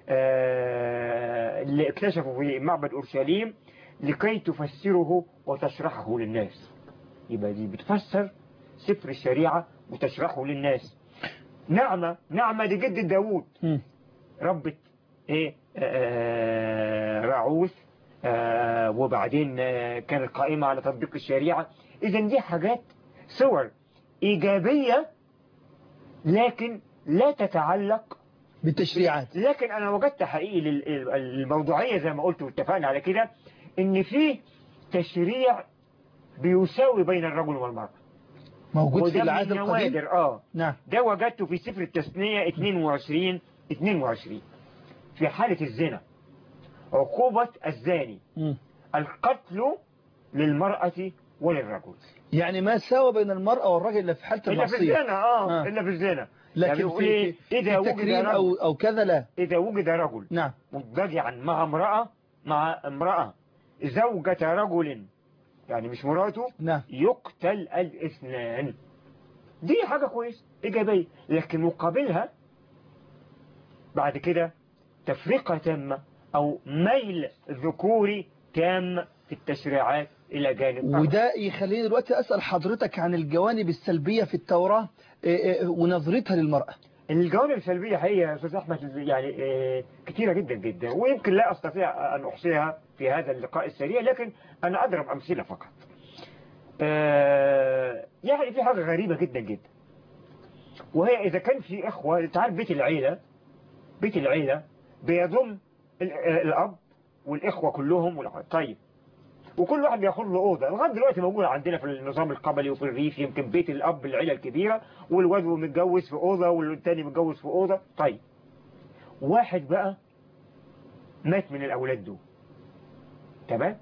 آه، اللي اكتشفه في معبد أورشليم لكي تفسره وتشرحه للناس يبقى دي بتفسر سفر الشريعة وتشرحه للناس نعمة نعمة دي جد داوود مم. ربت ايه آه، راعوث آه، وبعدين آه، كانت قائمة على تطبيق الشريعة اذا دي حاجات صور ايجابية لكن لا تتعلق بالتشريعات لكن انا وجدت حقيقي لل- الموضوعية زي ما قلت واتفقنا على كده ان في تشريع بيساوي بين الرجل والمرأة موجود في وده من العهد القديم نوادر اه نعم ده وجدته في سفر التثنية 22 22 في حالة الزنا عقوبة الزاني مم. القتل للمرأة وللرجل يعني ما ساوى بين المرأة والرجل إلا في حالة إلا في المعصية الزنا آه, آه. إلا في الزنا يعني لكن بيقول في, إيه؟ في, إذا في وجد التكريم رجل أو, أو كذا لا إذا وجد رجل نعم مضطجعا مع امرأة مع امرأة زوجة رجل يعني مش مراته نعم يقتل الاثنان دي حاجة كويسة إيجابية لكن مقابلها بعد كده تفرقة تامة أو ميل ذكوري تام في التشريعات إلى جانب آخر. وده يخليني دلوقتي أسأل حضرتك عن الجوانب السلبية في التوراة إيه إيه، ونظرتها للمرأة الجوانب السلبية هي يا أستاذ أحمد يعني آه، كثيرة جدا جدا ويمكن لا أستطيع أن أحصيها في هذا اللقاء السريع لكن أنا أضرب أمثلة فقط آه، يعني في حاجة غريبة جدا جدا وهي إذا كان في إخوة تعال بيت العيلة بيت العيلة بيضم ال- آه، الأب والإخوة كلهم والأخوة. طيب وكل واحد بياخد له أوضة لغاية دلوقتي موجودة عندنا في النظام القبلي وفي الريف يمكن بيت الأب العيلة الكبيرة والواد متجوز في أوضة والتاني متجوز في أوضة طيب واحد بقى مات من الأولاد دول تمام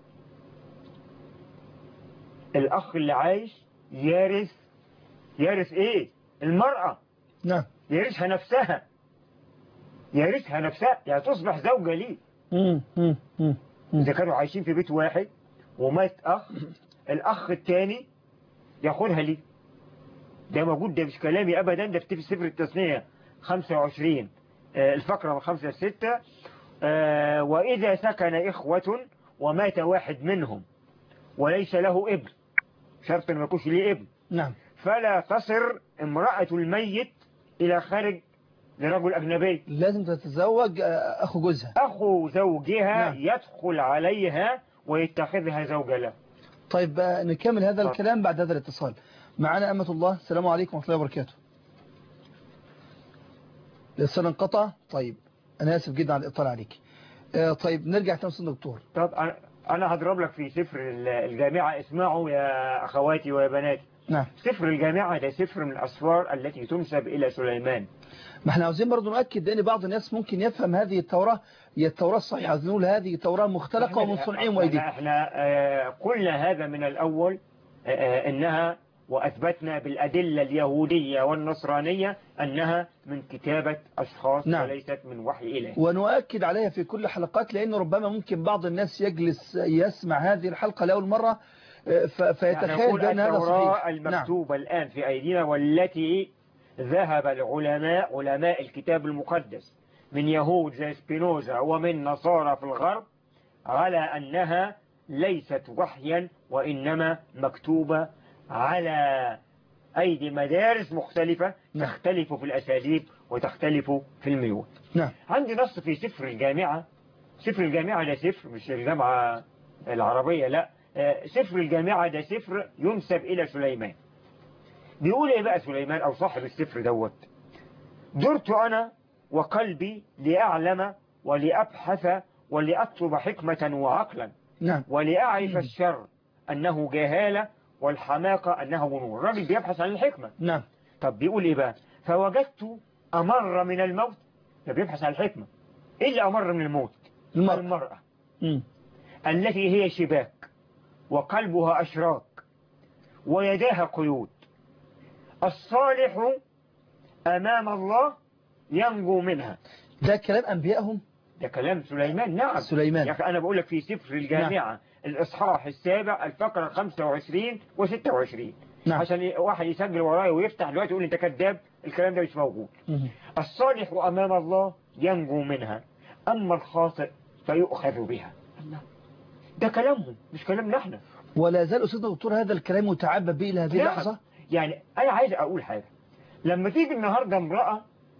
الأخ اللي عايش يارث يارث إيه المرأة نعم يارثها نفسها يارثها نفسها يعني تصبح زوجة ليه مم. مم. مم. مم. إذا كانوا عايشين في بيت واحد ومات أخ الأخ الثاني ياخدها ليه ده موجود ده مش كلامي أبدا ده في سفر التثنية 25 آه، الفقرة من 5 ل 6 آه، وإذا سكن إخوة ومات واحد منهم وليس له ابن شرط ما يكونش ليه ابن نعم فلا تصر امرأة الميت إلى خارج لرجل أجنبي لازم تتزوج آه، أخو جوزها أخو زوجها نعم. يدخل عليها ويتخذها زوجة له طيب آه، نكمل هذا طيب. الكلام بعد هذا الاتصال معنا أمة الله السلام عليكم ورحمة الله وبركاته الاتصال انقطع طيب أنا آسف جدا على الإطلاع عليك آه، طيب نرجع تاني أستاذ دكتور طب أنا- أنا هضرب لك في سفر الجامعة اسمعوا يا أخواتي ويا بناتي نعم سفر الجامعة ده سفر من الأسفار التي تنسب إلى سليمان ما احنا عاوزين برضو نؤكد لأن بعض الناس ممكن يفهم هذه التوراة هي التوراة الصحيحة عاوزين نقول هذه توراة مختلقة ومن صنعهم وأيديهم احنا, احنا آه، قلنا هذا من الأول آه، آه، إنها وأثبتنا بالأدلة اليهودية والنصرانية أنها من كتابة أشخاص نعم. وليست من وحي إله ونؤكد عليها في كل حلقات لأن ربما ممكن بعض الناس يجلس يسمع هذه الحلقة لأول مرة آه، ف- فيتخيل نقول بأن هذا التوراة صحيح نعم المكتوبة الآن في أيدينا والتي ذهب العلماء علماء الكتاب المقدس من يهود زي سبينوزا ومن نصارى في الغرب على أنها ليست وحيا وإنما مكتوبة على أيدي مدارس مختلفة نعم. تختلف في الأساليب وتختلف في الميول نعم عندي نص في سفر الجامعة سفر الجامعة ده سفر مش الجامعة العربية لا آه، سفر الجامعة ده سفر ينسب إلى سليمان بيقول إيه بقى سليمان أو صاحب السفر دوت درت أنا وقلبي لأعلم ولأبحث ولأطلب حكمة وعقلا نعم ولأعرف الشر أنه جهالة والحماقة أنه نور الراجل بيبحث عن الحكمة نعم طب بيقول ايه بقى فوجدت امر من الموت ده بيبحث عن الحكمة ايه اللي امر من الموت المرأة المرأة مم. التي هي شباك وقلبها اشراك ويداها قيود الصالح امام الله ينجو منها ده كلام أنبيائهم ده كلام سليمان نعم سليمان. يا أخي أنا بقول لك في سفر الجامعة الإصحاح السابع الفقرة 25 و26 نعم. عشان ي- واحد يسجل ورايا ويفتح دلوقتي يقول أنت كذاب الكلام ده مش موجود مم. الصالح أمام الله ينجو منها أما الخاطئ فيؤخذ بها ده كلامهم مش كلامنا احنا ولا زال أستاذ دكتور هذا الكلام متعبى به إلى هذه نعم. اللحظة يعني أنا عايز أقول حاجة لما تيجي النهاردة امرأة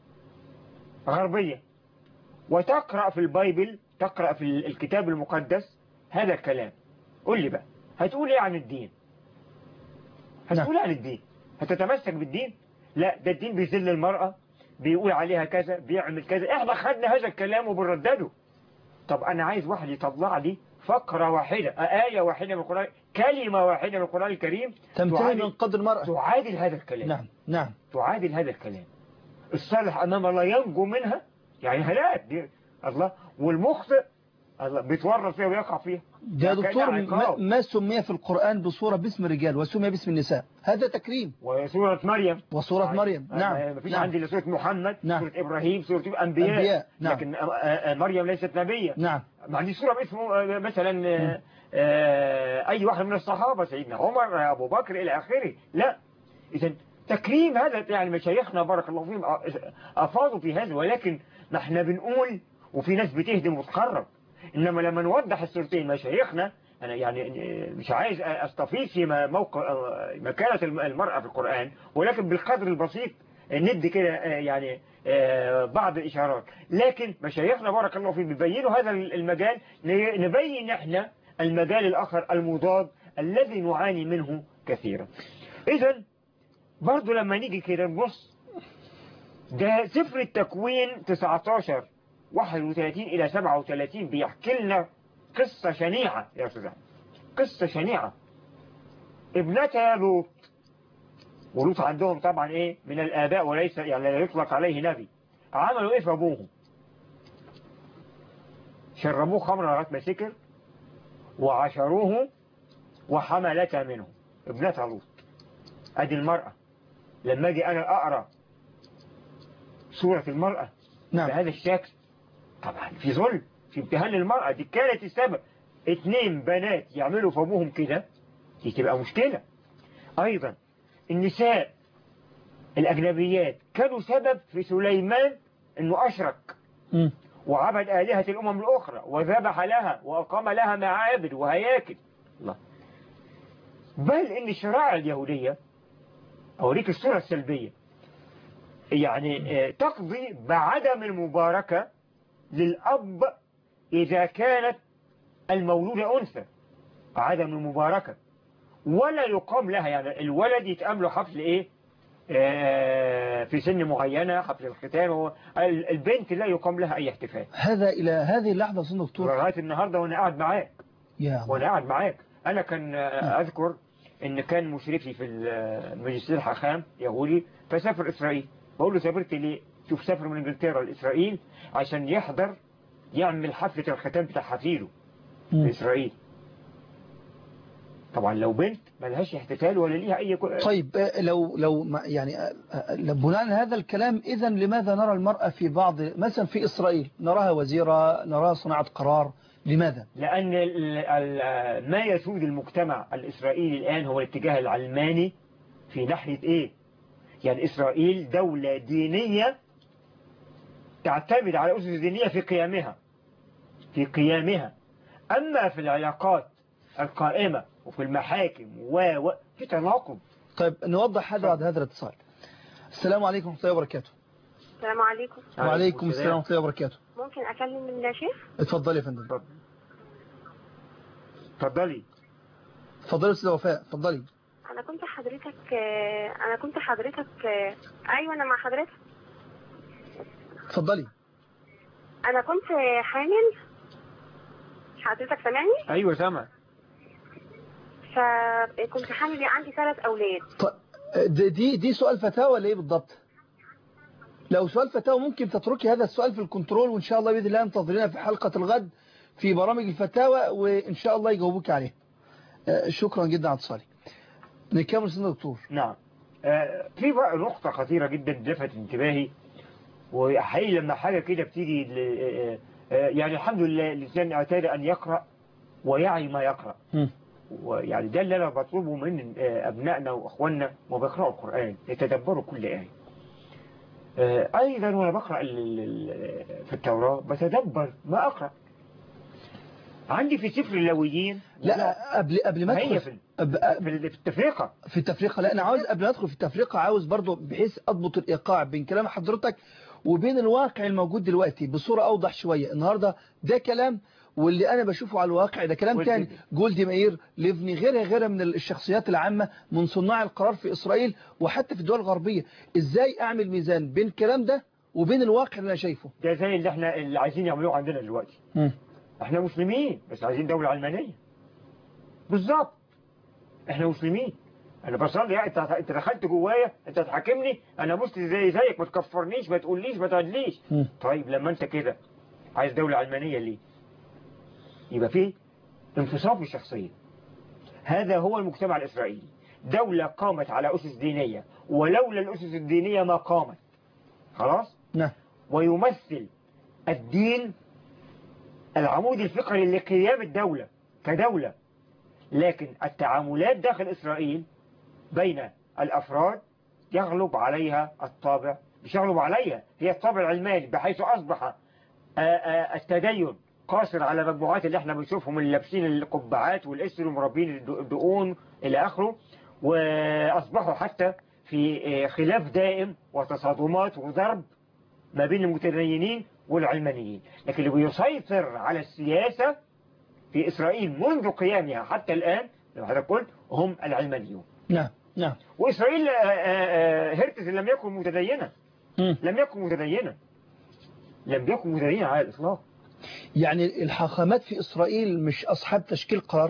غربية وتقرأ في البايبل تقرأ في الكتاب المقدس هذا الكلام قول لي بقى هتقول ايه عن الدين هتقول إيه عن الدين هتتمسك بالدين لا ده الدين بيذل المرأة بيقول عليها كذا بيعمل كذا احنا خدنا هذا الكلام وبنردده طب انا عايز واحد يطلع لي فقرة واحدة آية واحدة من القرآن كلمة واحدة من القرآن الكريم تمتهن تعادل- من قدر المرأة تعادل هذا الكلام نعم نعم تعادل هذا الكلام الصالح أمام الله ينجو منها يعني هلاك دي الله والمخطئ الله بيتورط فيها ويقع فيها ده يا ده دكتور كان ما, عقاب. ما سمي في القرآن بصورة باسم الرجال وسمي باسم النساء هذا تكريم وسورة مريم وسورة مريم آه، نعم ما فيش نعم. عندي إلا سورة محمد نعم. سورة إبراهيم سورة أنبياء, أنبياء، نعم. لكن آه، آه، مريم ليست نبية نعم ما عندي سورة باسمه آه، مثلا آه، آه، أي واحد من الصحابة سيدنا عمر آه، أبو بكر إلى آخره لا إذا تكريم هذا يعني مشايخنا بارك الله فيهم آه، أفاضوا في هذا ولكن ما احنا بنقول وفي ناس بتهدم وتخرب إنما لما نوضح الصورتين مشايخنا أنا يعني آه، مش عايز أستفيد في م- موقع آه، مكانة الم- المرأة في القرآن ولكن بالقدر البسيط ندي كده آه، يعني آه، بعض الإشارات لكن مشايخنا بارك الله فيهم بيبينوا هذا المجال ن- نبين احنا المجال الآخر المضاد الذي نعاني منه كثيرا إذا برضو لما نيجي كده نبص ده سفر التكوين 19 31 إلى 37 بيحكي لنا قصة شنيعة يا أستاذ أحمد. قصة شنيعة ابنتها لوط ولوط عندهم طبعا ايه من الآباء وليس يعني لا يطلق عليه نبي عملوا ايه في ابوهم شربوه خمر لغايه ما سكر وعشروه وحملتا منه ابنتها لوط ادي المرأة لما اجي انا اقرا سورة المرأة نعم بهذا الشكل طبعا في ظلم في امتهان للمرأة دي كانت السبب اتنين بنات يعملوا في ابوهم كده دي تبقى مشكلة ايضا النساء الاجنبيات كانوا سبب في سليمان انه اشرك مم. وعبد آلهة الأمم الأخرى وذبح لها وأقام لها معابد وهياكل الله بل إن الشرائع اليهودية أوريك الصورة السلبية يعني آه، تقضي بعدم المباركة للأب إذا كانت المولودة أنثى عدم المباركة ولا يقام لها يعني الولد يتقام له حفل إيه آه، في سن معينة حفل الختان و- ال- البنت لا يقام لها أي احتفال هذا إلى هذه اللحظة سن دكتور لغاية النهاردة وأنا قاعد معاك يا الله. وأنا قاعد معاك أنا كان آه، أذكر إن كان مشرفي في الماجستير حخام يهودي فسافر إسرائيل بقول له سافرت ليه؟ شوف سافر من إنجلترا لإسرائيل عشان يحضر يعمل حفلة الختان بتاع حفيده في مم. إسرائيل طبعا لو بنت ملهاش احتفال ولا ليها أي كو- طيب آه، لو لو ما- يعني آه، آه، بناء على هذا الكلام إذا لماذا نرى المرأة في بعض مثلا في إسرائيل نراها وزيرة نراها صناعة قرار لماذا؟ لأن ال- ال- ما يسود المجتمع الإسرائيلي الآن هو الاتجاه العلماني في ناحية إيه؟ يعني إسرائيل دولة دينية تعتمد على أسس دينية في قيامها في قيامها أما في العلاقات القائمة وفي المحاكم و و في تناقض طيب نوضح هذا بعد هذا الاتصال السلام عليكم ورحمة الله وبركاته السلام عليكم وعليكم السلام ورحمة الله وبركاته ممكن أكلم الشيخ اتفضلي يا فندم اتفضل. اتفضلي اتفضلي يا أستاذة وفاء اتفضلي أنا كنت حضرتك آه، أنا كنت حضرتك آه، أيوة أنا مع حضرتك اتفضلي أنا كنت آه، حامل حضرتك سامعني أيوة سامع فكنت حامل عندي ثلاث أولاد طيب دي دي, دي سؤال فتاوى ولا ايه بالضبط لو سؤال فتاوى ممكن تتركي هذا السؤال في الكنترول وان شاء الله باذن الله انتظرينا في حلقة الغد في برامج الفتاوى وان شاء الله يجاوبوك عليه آه، شكرا جدا على اتصالك نكمل سنة دكتور نعم آه، في بقى نقطة خطيرة جدا لفتت انتباهي وحقيقي لما حاجة كده بتيجي ل- آه، آه، يعني الحمد لله الإنسان اعتاد أن يقرأ ويعي ما يقرأ مم. ويعني ده اللي أنا بطلبه من آه، أبنائنا وأخواننا ما بيقرأوا القرآن يتدبروا كل آية آه، أيضا وأنا بقرأ ال- ال- في التوراة بتدبر ما أقرأ عندي في سفر اللاويين لا قبل قبل ما هي ادخل في أب- في التفرقة في التفرقة لا أنا عاوز قبل ما أدخل في التفرقة عاوز برضو بحيث أضبط الإيقاع بين كلام حضرتك وبين الواقع الموجود دلوقتي بصورة أوضح شوية النهاردة ده كلام واللي أنا بشوفه على الواقع ده كلام والدي- تاني جولدي ماير ليفني غيرها غيرها من الشخصيات العامة من صناع القرار في إسرائيل وحتى في الدول الغربية إزاي أعمل ميزان بين الكلام ده وبين الواقع اللي أنا شايفه ده زي اللي احنا اللي عايزين يعملوه عندنا دلوقتي احنا مسلمين بس عايزين دولة علمانية بالظبط احنا مسلمين انا بصلي يعني انت انت دخلت جوايا انت تحاكمني انا مسلم زي زيك ما تكفرنيش ما تقوليش ما تعدليش مم. طيب لما انت كده عايز دولة علمانية ليه يبقى فيه انفصام في الشخصية هذا هو المجتمع الإسرائيلي دولة قامت على أسس دينية ولولا الأسس الدينية ما قامت خلاص نعم ويمثل الدين العمود الفقري لقيام الدولة كدولة لكن التعاملات داخل إسرائيل بين الأفراد يغلب عليها الطابع مش يغلب عليها هي الطابع العلماني بحيث أصبح آه، آه، التدين قاصر على مجموعات اللي احنا بنشوفهم اللي لابسين القبعات والاسر ومربين الد- الدقون إلى آخره وأصبحوا حتى في آه، خلاف دائم وتصادمات وضرب ما بين المتدينين والعلمانيين لكن اللي بيسيطر على السياسة في إسرائيل منذ قيامها حتى الآن لو حضرتك قلت هم العلمانيون نعم نعم وإسرائيل آه، آه، آه، هرتز لم يكن متدينا مم. لم يكن متدينا لم يكن متدينا على الإطلاق يعني الحاخامات في إسرائيل مش أصحاب تشكيل قرار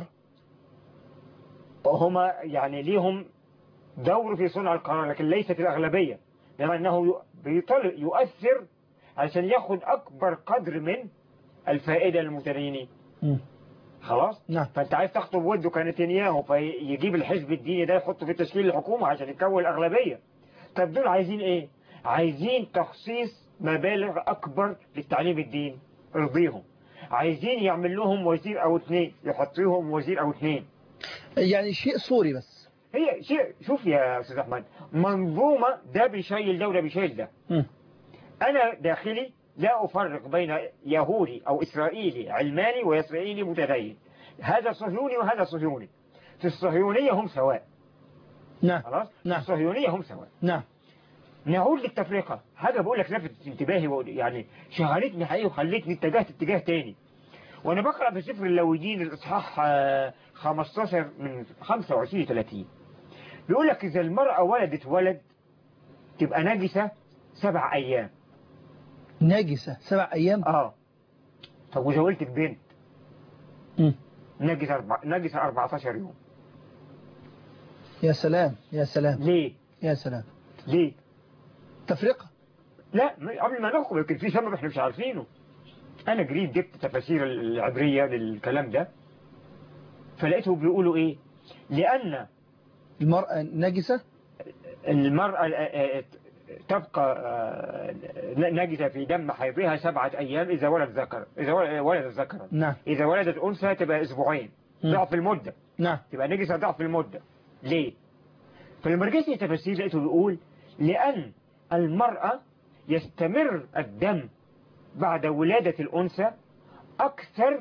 هما يعني ليهم دور في صنع القرار لكن ليست الأغلبية لما أنه ي- بيطل يؤثر عشان ياخد أكبر قدر من الفائدة للمتدينين مم. خلاص نعم فانت عايز تخطب وده كنتنياهو فيجيب الحزب الديني ده يحطه في تشكيل الحكومة عشان يكون الأغلبية طب دول عايزين ايه عايزين تخصيص مبالغ أكبر للتعليم الديني ارضيهم عايزين يعمل لهم وزير أو اثنين يحطيهم وزير أو اثنين يعني شيء صوري بس هي شيء شوف يا أستاذ أحمد منظومة ده بيشيل ده وده بيشيل ده مم. أنا داخلي لا أفرق بين يهودي أو إسرائيلي علماني وإسرائيلي متدين هذا صهيوني وهذا صهيوني في الصهيونية هم سواء نعم خلاص نعم. في الصهيونية هم سواء نعم نعود للتفرقة حاجة بقول لك لفتت انتباهي وقول- يعني شغلتني حقيقي وخلتني اتجهت اتجاه تاني وانا بقرأ في سفر اللاويين الاصحاح آه، 15 من 25 ل 30 بيقول لك اذا المرأة ولدت ولد تبقى نجسة سبع أيام نجسة سبع أيام اه طب وزولت البنت مم. نجسة أربع... نجسة 14 يوم يا سلام يا سلام ليه؟ يا سلام ليه؟ تفرقة لا م- قبل ما نحكم يمكن في سبب احنا مش عارفينه انا جريت جبت تفاسير العبرية للكلام ده فلقيتهم بيقولوا ايه لان المرأة نجسة المرأة آه، آه، تبقى آه، نجسة في دم حيضها سبعة ايام اذا ولد ذكر اذا ول- ولدت ذكرا نعم اذا ولدت انثى تبقى اسبوعين مم. ضعف المدة نعم تبقى نجسة ضعف المدة ليه فلما رجعت التفاسير لقيته بيقول لأن المرأة يستمر الدم بعد ولادة الأنثى أكثر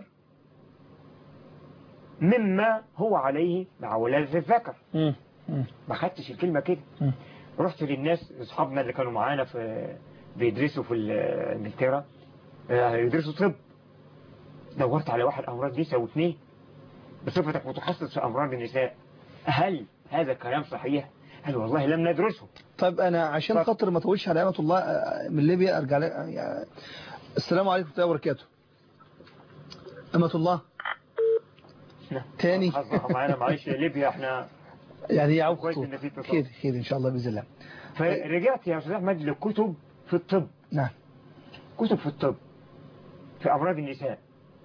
مما هو عليه مع ولادة الذكر مم. مم. ما خدتش الكلمة كده مم. رحت للناس أصحابنا اللي كانوا معانا في بيدرسوا في ال- إنجلترا آه، يدرسوا طب دورت على واحد أمراض نساء واثنين بصفتك متخصص في أمراض النساء هل هذا الكلام صحيح؟ هل والله لم ندرسه طيب أنا عشان طب. خاطر ما اطولش على أمة الله آه، من ليبيا أرجع لك يعني السلام عليكم ورحمة الله وبركاته أمة الله تاني. حظها معانا معلش يا ليبيا احنا يعني يعوق كويس خطوط. إن في اتصال. خير خير إن شاء الله بإذن الله فرجعت يا أستاذ أحمد لكتب في الطب نعم كتب في الطب في أمراض النساء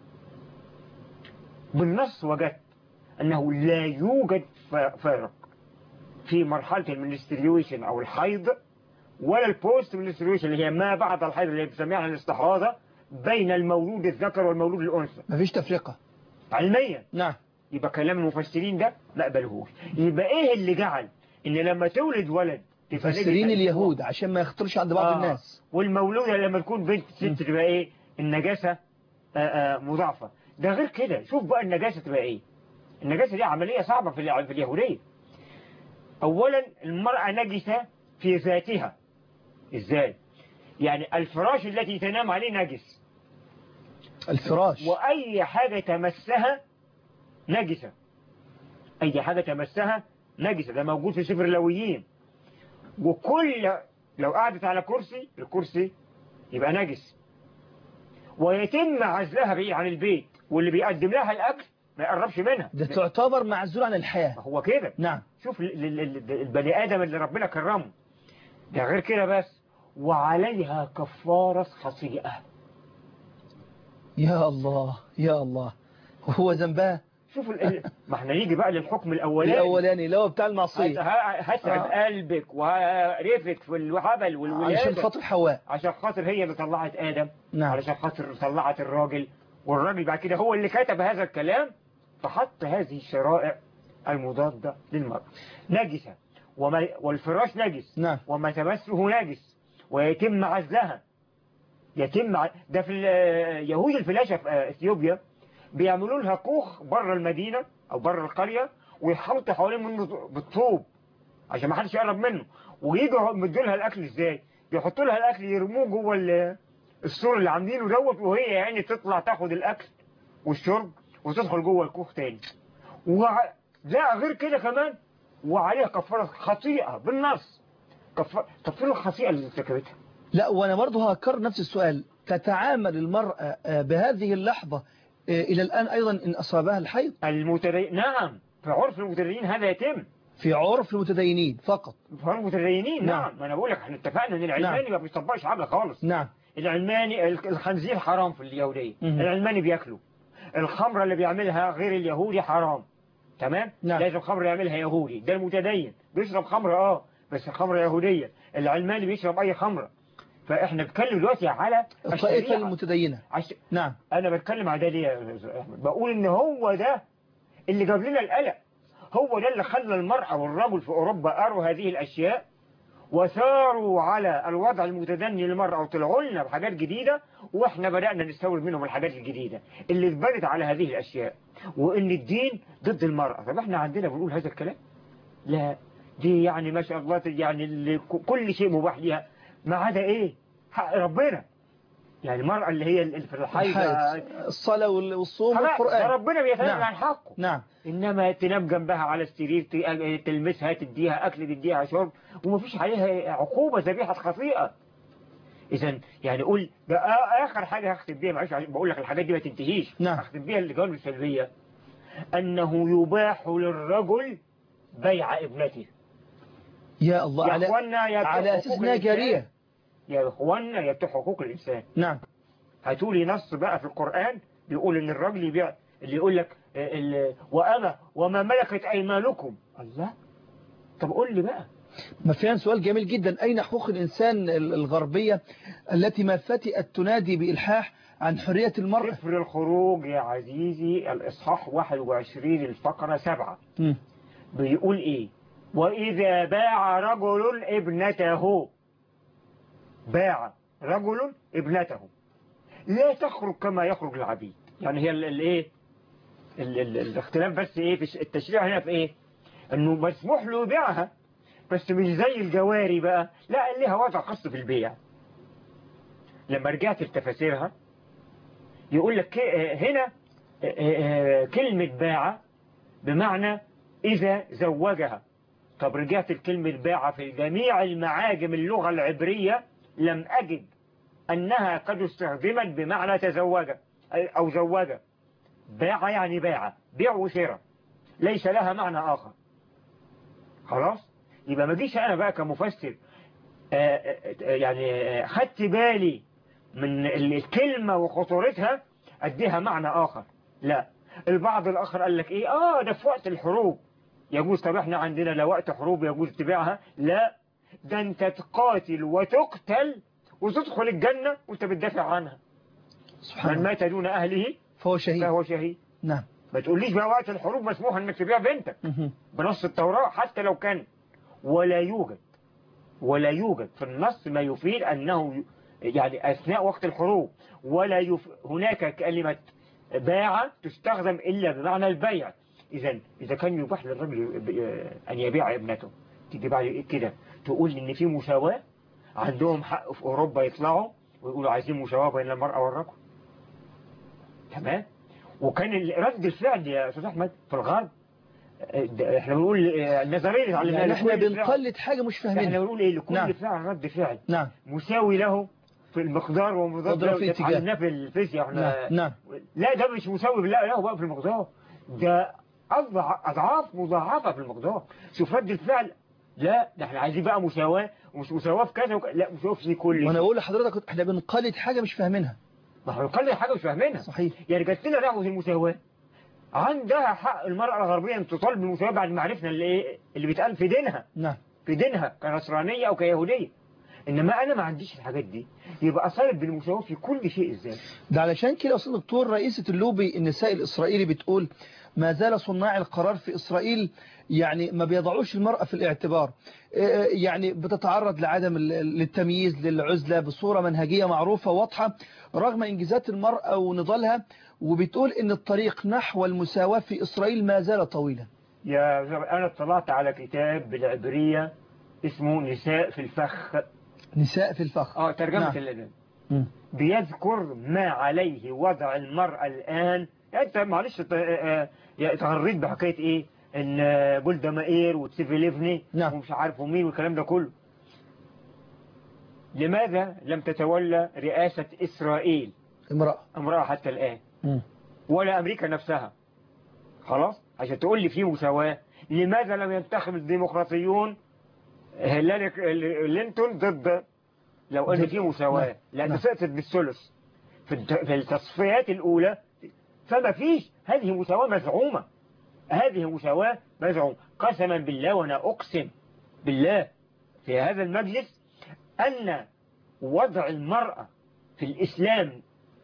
بالنص وجدت أنه لا يوجد ف- فارق في مرحلة المنستريويشن أو الحيض ولا البوست منستريويشن اللي هي ما بعد الحيض اللي بنسميها الاستحاضة بين المولود الذكر والمولود الأنثى مفيش تفرقة علميا نعم يبقى كلام المفسرين ده ما قبلهوش يبقى ايه اللي جعل ان لما تولد ولد تبقى مفسرين نجسة اليهود عشان ما يخطرش عند بعض آه. الناس والمولودة لما تكون بنت ست تبقى ايه النجاسة آه، آه، مضاعفة ده غير كده شوف بقى النجاسة تبقى ايه النجاسة دي عملية صعبة في الع- في اليهودية اولا المرأة نجسة في ذاتها ازاي يعني الفراش التي تنام عليه نجس الفراش واي حاجة تمسها نجسة اي حاجة تمسها نجسة ده موجود في سفر اللويين وكل لو قعدت على كرسي الكرسي يبقى نجس ويتم عزلها بعيد عن البيت واللي بيقدم لها الاكل ما يقربش منها ده تعتبر معزول عن الحياة هو كده نعم شوف ال- ال- ال- البني ادم اللي ربنا كرمه ده غير كده بس وعليها كفارة خطيئة يا الله يا الله وهو ذنبها شوف ال- ال- ما احنا نيجي بقى للحكم الاولاني الأولاني اللي هو بتاع المعصية هت- هتعب آه. قلبك وهرفك في الحبل علشان والولادة خاطر حواء عشان خاطر هي اللي طلعت آدم نعم علشان خاطر طلعت الراجل والراجل بعد كده هو اللي كتب هذا الكلام فحط هذه الشرائع المضادة للمرأة نجسة وما والفراش نجس نعم وما تمسه نجس ويتم عزلها يتم ع- ده في ال- يهود الفلاشة في اثيوبيا بيعملوا لها كوخ بره المدينة او بره القرية ويحوطوا حوالين منه بالطوب عشان ما حدش يقرب منه ويجوا يمدوا لها الاكل ازاي يحطوا لها الاكل يرموه جوه ال- السور اللي عاملينه دوت وهي يعني تطلع تاخد الاكل والشرب وتدخل جوه الكوخ تاني وع... لا غير كده كمان وعليها كفارة خطيئة بالنص كفارة طب فين الخطيئة اللي ارتكبتها لا وأنا برضه هكرر نفس السؤال تتعامل المرأة آه، بهذه اللحظة آه، إلى الآن أيضا إن أصابها الحيض المتدين نعم في عرف المتدينين هذا يتم في عرف المتدينين فقط في عرف المتدينين نعم. نعم ما انا بقول لك احنا اتفقنا ان العلماني ما بيطبقش حاجه خالص نعم العلماني الخنزير حرام في اليهودية مهم. العلماني بياكله الخمرة اللي بيعملها غير اليهودي حرام تمام نعم. لازم خمرة يعملها يهودي ده المتدين بيشرب خمرة اه بس خمرة يهودية العلماني بيشرب اي خمرة فاحنا بنتكلم دلوقتي على الطائفة الشريعة. المتدينة عش... نعم انا بتكلم على ده ليه يا أستاذ احمد بقول ان هو ده اللي جاب لنا القلق هو ده اللي خلى المرأة والرجل في اوروبا اروا هذه الاشياء وثاروا على الوضع المتدني للمرأة وطلعوا لنا بحاجات جديدة واحنا بدأنا نستورد منهم الحاجات الجديدة اللي اتبنت على هذه الاشياء وان الدين ضد المرأة طب احنا عندنا بنقول هذا الكلام لا دي يعني ما شاء الله يعني اللي ك- كل شيء مباح ليها ما عدا ايه حق ربنا يعني المرأة اللي هي اللي في الحيض الحائض الصلاة وال- والصوم خلاص ده والقرآن ربنا بيتنازل نعم. عن حقه نعم انما تنام جنبها على السرير ت- تلمسها تديها اكل تديها شرب ومفيش عليها عقوبة ذبيحة خطيئة اذا يعني قول ده آ- اخر حاجة هختم بيها معلش عشان بقول لك الحاجات دي ما تنتهيش نعم. هختم بيها الجوانب السلبية انه يباح للرجل بيع ابنته يا الله يا على اخوانا يا بتوع على حقوق أساس إنها الإنسان. جارية يا اخوانا يا بتوع حقوق الانسان نعم هاتوا لي نص بقى في القرآن بيقول ان الراجل يبيع اللي يقول لك آه، ال- وانا وما ملكت ايمانكم الله طب قول لي بقى ما فيها سؤال جميل جدا أين حقوق الإنسان ال- الغربية التي ما فتئت تنادي بإلحاح عن حرية المرأة سفر الخروج يا عزيزي الاصحاح 21 الفقرة 7 مم. بيقول ايه واذا باع رجل ابنته باع رجل ابنته لا تخرج كما يخرج العبيد يعني هي الايه الاختلاف بس ايه في التشريع هنا في ايه انه مسموح له يبيعها بس مش زي الجواري بقى لا ليها وضع خاص في البيع لما رجعت لتفاسيرها يقول لك ك- هنا كلمة باع بمعنى إذا زوجها طب رجعت الكلمة باع في جميع المعاجم اللغة العبرية لم أجد أنها قد استخدمت بمعنى تزوج أو زوج باع يعني باع بيع وشراء ليس لها معنى آخر خلاص يبقى ما جيش أنا بقى كمفسر آه، آه، آه، يعني آه، خدت بالي من الكلمة وخطورتها أديها معنى آخر لا البعض الآخر قال لك إيه آه ده في وقت الحروب يجوز طب احنا عندنا لا وقت حروب يجوز تبيعها لا ده انت تقاتل وتقتل وتدخل الجنة وانت بتدافع عنها سبحان من الله مات دون أهله فهو شهيد فهو شهيد نعم ما تقوليش بقى وقت الحروب مسموح انك تبيع بنتك مهم. بنص التوراة حتى لو كان ولا يوجد ولا يوجد في النص ما يفيد أنه ي- يعني أثناء وقت الحروب ولا يف... هناك كلمة باع تستخدم إلا بمعنى البيع إذا إذا كان يباح للرجل ب- أن يبيع ابنته تيجي بعد إيه كده تقول إن في مساواة عندهم حق في أوروبا يطلعوا ويقولوا عايزين مساواة بين المرأة والرجل تمام وكان ال- رد الفعل يا أستاذ أحمد في الغرب آه، ده احنا بنقول آه، النظريه اللي اتعلمناها يعني احنا لكل فعل- بنقلد حاجة مش احنا فاهمينها بنقول ايه لكل نعم. فعل رد فعل نعم مساوي له في المقدار ومضاد مضاد له في ده اتجاه. اتعلمناه في الفيزياء احنا نعم نعم لا ده مش مساوي بالله له بقى في المقدار ده أضع- اضعاف مضاعفه في المقدار شوف رد الفعل لا ده احنا عايزين بقى مساواه ومش مساواه في كذا وك... لا مساواه في كل وانا شيء بقول لحضرتك احنا بنقلد حاجة مش فاهمينها ما هو نقلل حاجه مش فاهمينها صحيح يعني جات لنا دعوه المساواه عندها حق المرأة الغربية أن تطالب بالمساواة بعد ما عرفنا اللي, إيه اللي بيتقال في دينها نعم في دينها كنصرانية أو كيهودية إنما أنا ما عنديش الحاجات دي يبقى أطالب بالمساواة في كل شيء إزاي ده علشان كده أستاذ دكتور رئيسة اللوبي النساء الإسرائيلي بتقول ما زال صناع القرار في إسرائيل يعني ما بيضعوش المرأة في الاعتبار آه، يعني بتتعرض لعدم ال- للتمييز للعزلة بصورة منهجية معروفة واضحة رغم إنجازات المرأة ونضالها وبتقول إن الطريق نحو المساواة في إسرائيل ما زال طويلا يا زلمة، أنا اطلعت على كتاب بالعبرية اسمه نساء في الفخ نساء في الفخ اه ترجمة نعم. اللبن مم. بيذكر ما عليه وضع المرأة الآن يعني أنت معلش ت- آه، آه، تغريت بحكاية إيه إن آه، بولدا مائير وتسيفي ليفني نعم. ومش عارف ومين والكلام ده كله لماذا لم تتولى رئاسة إسرائيل امرأة امرأة حتى الآن مم. ولا أمريكا نفسها خلاص عشان تقول لي في مساواة لماذا لم ينتخب الديمقراطيون هيلاري كلينتون ضد لو ان ضد- في مساواة نعم. لأن نعم. سقطت بالثلث في الت- في التصفيات الأولى فما فيش هذه مساواة مزعومة هذه مساواة مزعومة قسما بالله وأنا أقسم بالله في هذا المجلس أن وضع المرأة في الإسلام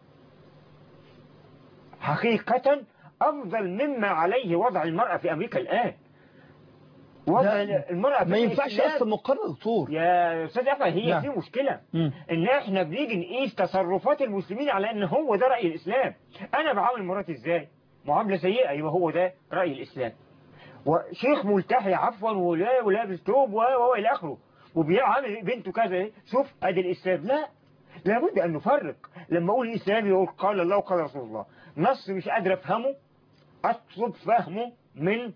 حقيقة أفضل مما عليه وضع المرأة في أمريكا الآن وضع لا، المرأة في ما ينفعش الإسلام أصلا مقارنة دكتور يا أستاذ أحمد هي نعم. في مشكلة مم. إن إحنا بنيجي نقيس تصرفات المسلمين على إن هو ده رأي الإسلام أنا بعامل مراتي إزاي معاملة سيئة يبقى هو ده رأي الإسلام وشيخ ملتحي عفوا ولا ولابس توب و و إلى آخره وبيعامل بنته كذا إيه؟ شوف أدي الإسلام لا لابد أن نفرق لما أقول الإسلام يقول قال الله وقال رسول الله نص مش قادر أفهمه أطلب فهمه من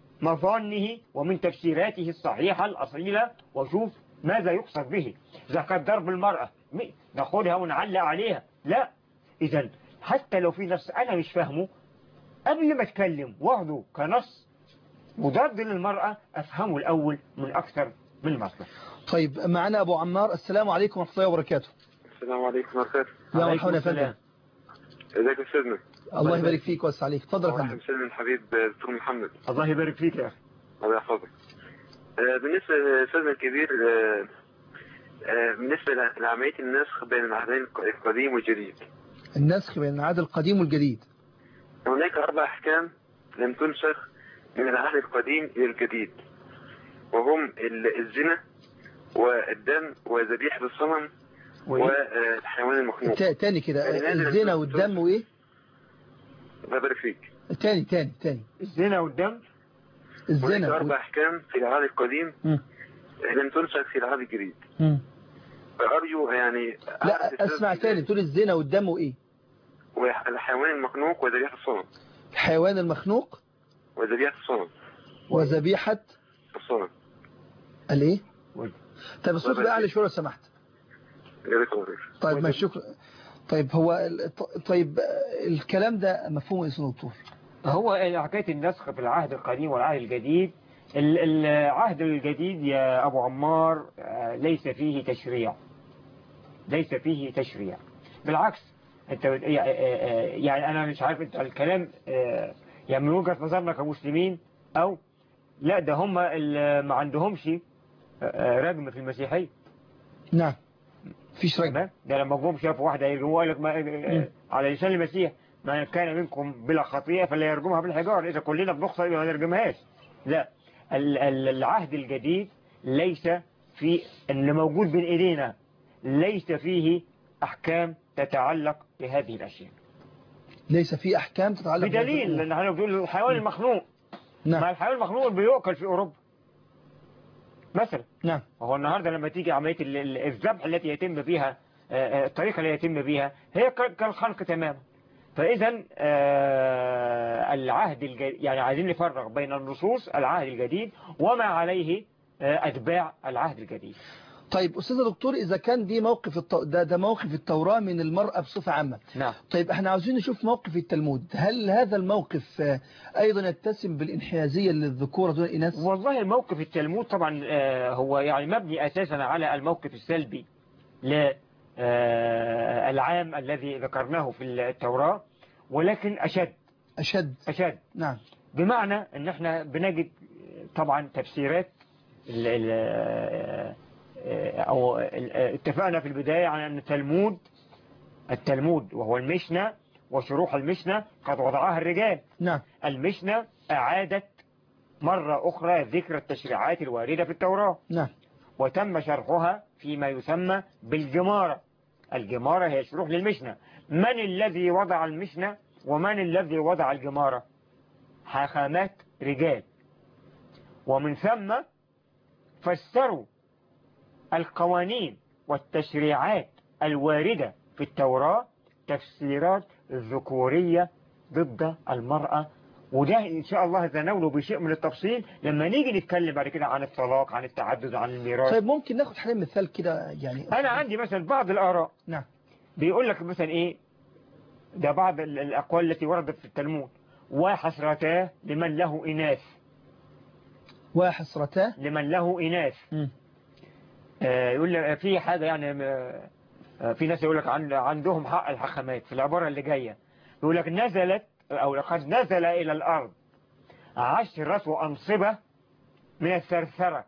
مظانه ومن تفسيراته الصحيحة الأصيلة وأشوف ماذا يقصد به إذا كان ضرب المرأة م- ناخدها ونعلق عليها لا إذا حتى لو في نص أنا مش فاهمه قبل ما أتكلم واخده كنص مضاد للمرأة أفهمه الأول من أكثر من مصلحة طيب معنا أبو عمار السلام عليكم ورحمة الله وبركاته السلام عليكم ورحمة الله يا عليكم مرحبا يا السلام. فندم ازيك يا استاذنا الله يبارك فيك ويوسع عليك اتفضل يا واحد فندم مسلم الحبيب دكتور محمد الله يبارك فيك يا أخي الله يحفظك آه، بالنسبة لأستاذنا الكبير آه، آه، بالنسبة لعملية النسخ بين العهدين القديم والجديد النسخ بين العهد القديم والجديد هناك أربع أحكام لم تنسخ من العهد القديم إلى الجديد وهم ال- الزنا والدم وذبيحة الصنم والحيوان المخنوق تا- تاني كده يعني هذا الزنا الدكتور- والدم وإيه الله يبارك فيك تاني تاني تاني الزنا والدم الزنا هناك و- أربع أحكام في العهد القديم مم. لم تنسخ في العهد الجديد مم. فأرجو يعني لا اسمع تاني تقول الزنا والدم وإيه والحيوان المخنوق وذبيحة الصنم الحيوان المخنوق وذبيحة الصنم وذبيحة الصنم الايه وال- طيب الصوت بقى اعلى شويه لو سمحت جزاك الله خير طيب ما شكرا طيب هو ال- ط- طيب آه، الكلام ده مفهوم ايه يا دكتور هو حكاية النسخ في العهد القديم والعهد الجديد ال- العهد الجديد يا أبو عمار آه، ليس فيه تشريع ليس فيه تشريع بالعكس انت بت- يع- آه، آه، يعني انا مش عارف انت الكلام آه، يعني من وجهة نظرنا كمسلمين او لا ده هم اللي ما عندهمش آه، آه، رجم في المسيحية نعم فيش رجل تمام ده لما جم شافوا واحدة يرجموها قال لك ما آه، على لسان المسيح ما كان منكم بلا خطيئة فلا يرجمها بالحجار إذا كلنا بنخطئ يبقى ما نرجمهاش لا ال- ال- العهد الجديد ليس في اللي موجود بين إيدينا ليس فيه أحكام تتعلق بهذه الأشياء ليس في احكام تتعلق بهذه بدليل الأمور. لأن احنا بنقول الحيوان المخنوق مع نعم الحيوان المخنوق بيؤكل في أوروبا مثلا نعم وهو النهاردة لما تيجي عملية ال- ال- الذبح التي يتم بها آه، آه، الطريقة التي يتم بها هي ك- كالخلق تماما فإذا آه، العهد الجديد يعني عايزين نفرق بين النصوص العهد الجديد وما عليه آه، أتباع العهد الجديد طيب استاذ دكتور اذا كان دي موقف الت... ده ده موقف التوراة من المرأة بصفة عامة نعم طيب احنا عاوزين نشوف موقف التلمود هل هذا الموقف آه، ايضا يتسم بالانحيازية للذكورة دون الاناث والله الموقف التلمود طبعا آه، هو يعني مبني أساسا على الموقف السلبي للعام الذي ذكرناه في التوراة ولكن أشد اشد أشد نعم بمعنى ان احنا بنجد طبعا تفسيرات ال ال او ال- اتفقنا في البداية على ان التلمود التلمود وهو المشنة وشروح المشنة قد وضعها الرجال نعم المشنة اعادت مرة اخرى ذكر التشريعات الواردة في التوراة نعم وتم شرحها فيما يسمى بالجمارة الجمارة هي شروح للمشنة من الذي وضع المشنة ومن الذي وضع الجمارة حاخامات رجال ومن ثم فسروا القوانين والتشريعات الواردة في التوراة تفسيرات ذكورية ضد المرأة وده إن شاء الله سنولو بشيء من التفصيل لما نيجي نتكلم بعد كده عن الطلاق عن التعدد عن الميراث طيب ممكن ناخد حاليا مثال كده يعني أنا عندي مثلا بعض الآراء نعم بيقول لك مثلا إيه ده بعض ال- الأقوال التي وردت في التلمود وحسرتاه لمن له إناث وحسرتاه لمن له إناث مم. آه، يقول لك في حاجة يعني آه، آه، في ناس يقول لك عن عندهم حق الحكمات في العبارة اللي جاية يقول لك نزلت أو لقد نزل إلى الأرض عشرة أنصبة من الثرثرة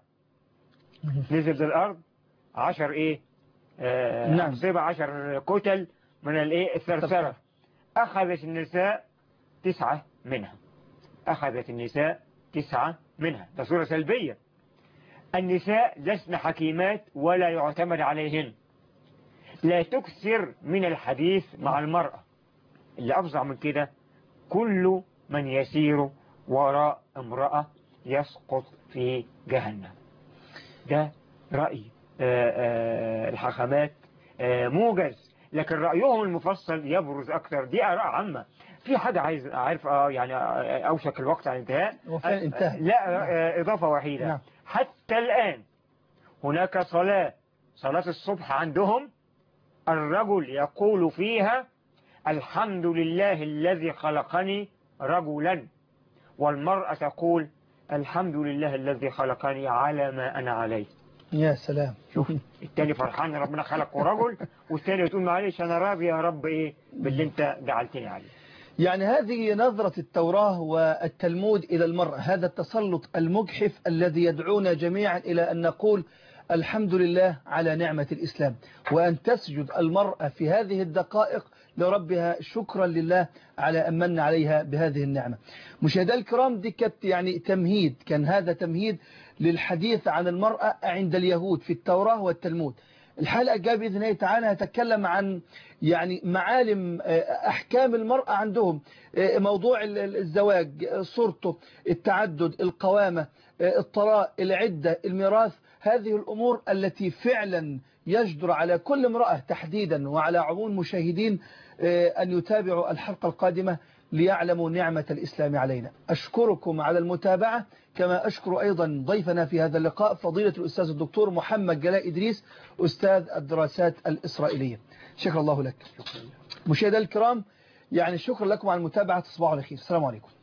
نزل للأرض عشر إيه آه، نعم. أنصبة عشر كتل من الإيه الثرثرة أخذت النساء تسعة منها أخذت النساء تسعة منها ده صورة سلبية النساء لسن حكيمات ولا يعتمد عليهن لا تكثر من الحديث مع المرأة اللي أفظع من كده كل من يسير وراء امرأة يسقط في جهنم ده رأي آه، آه، الحكمات آه، موجز لكن رأيهم المفصل يبرز أكثر دي آراء عامة في حاجة عايز أعرف آه، يعني آه، أوشك الوقت على الانتهاء وفعلا آه، انتهى. لا آه، إضافة وحيدة نعم. حتى الآن هناك صلاة صلاة الصبح عندهم الرجل يقول فيها الحمد لله الذي خلقني رجلا والمرأة تقول الحمد لله الذي خلقني على ما أنا عليه يا سلام شوف التاني فرحان ربنا خلقه رجل والتاني تقول معلش أنا راضي يا رب إيه باللي أنت جعلتني عليه يعني هذه نظرة التوراة والتلمود إلى المرأة هذا التسلط المجحف الذي يدعونا جميعا إلى أن نقول الحمد لله على نعمة الإسلام وأن تسجد المرأة في هذه الدقائق لربها شكرا لله على أن من عليها بهذه النعمة مشاهدي الكرام دي كانت يعني تمهيد كان هذا تمهيد للحديث عن المرأة عند اليهود في التوراة والتلمود الحلقة الجاية بإذن الله تعالى هتكلم عن يعني معالم آه، أحكام المرأة عندهم آه، موضوع ال- ال- الزواج آه، صورته التعدد القوامة آه، الطلاق العدة الميراث هذه الأمور التي فعلا يجدر على كل امرأة تحديدا وعلى عموم المشاهدين آه، أن يتابعوا الحلقة القادمة ليعلموا نعمة الإسلام علينا أشكركم على المتابعة كما أشكر أيضا ضيفنا في هذا اللقاء فضيلة الأستاذ الدكتور محمد جلاء إدريس أستاذ الدراسات الإسرائيلية شكرا الله لك مشاهدينا الكرام يعني شكرا لكم على المتابعة تصبحوا على خير السلام عليكم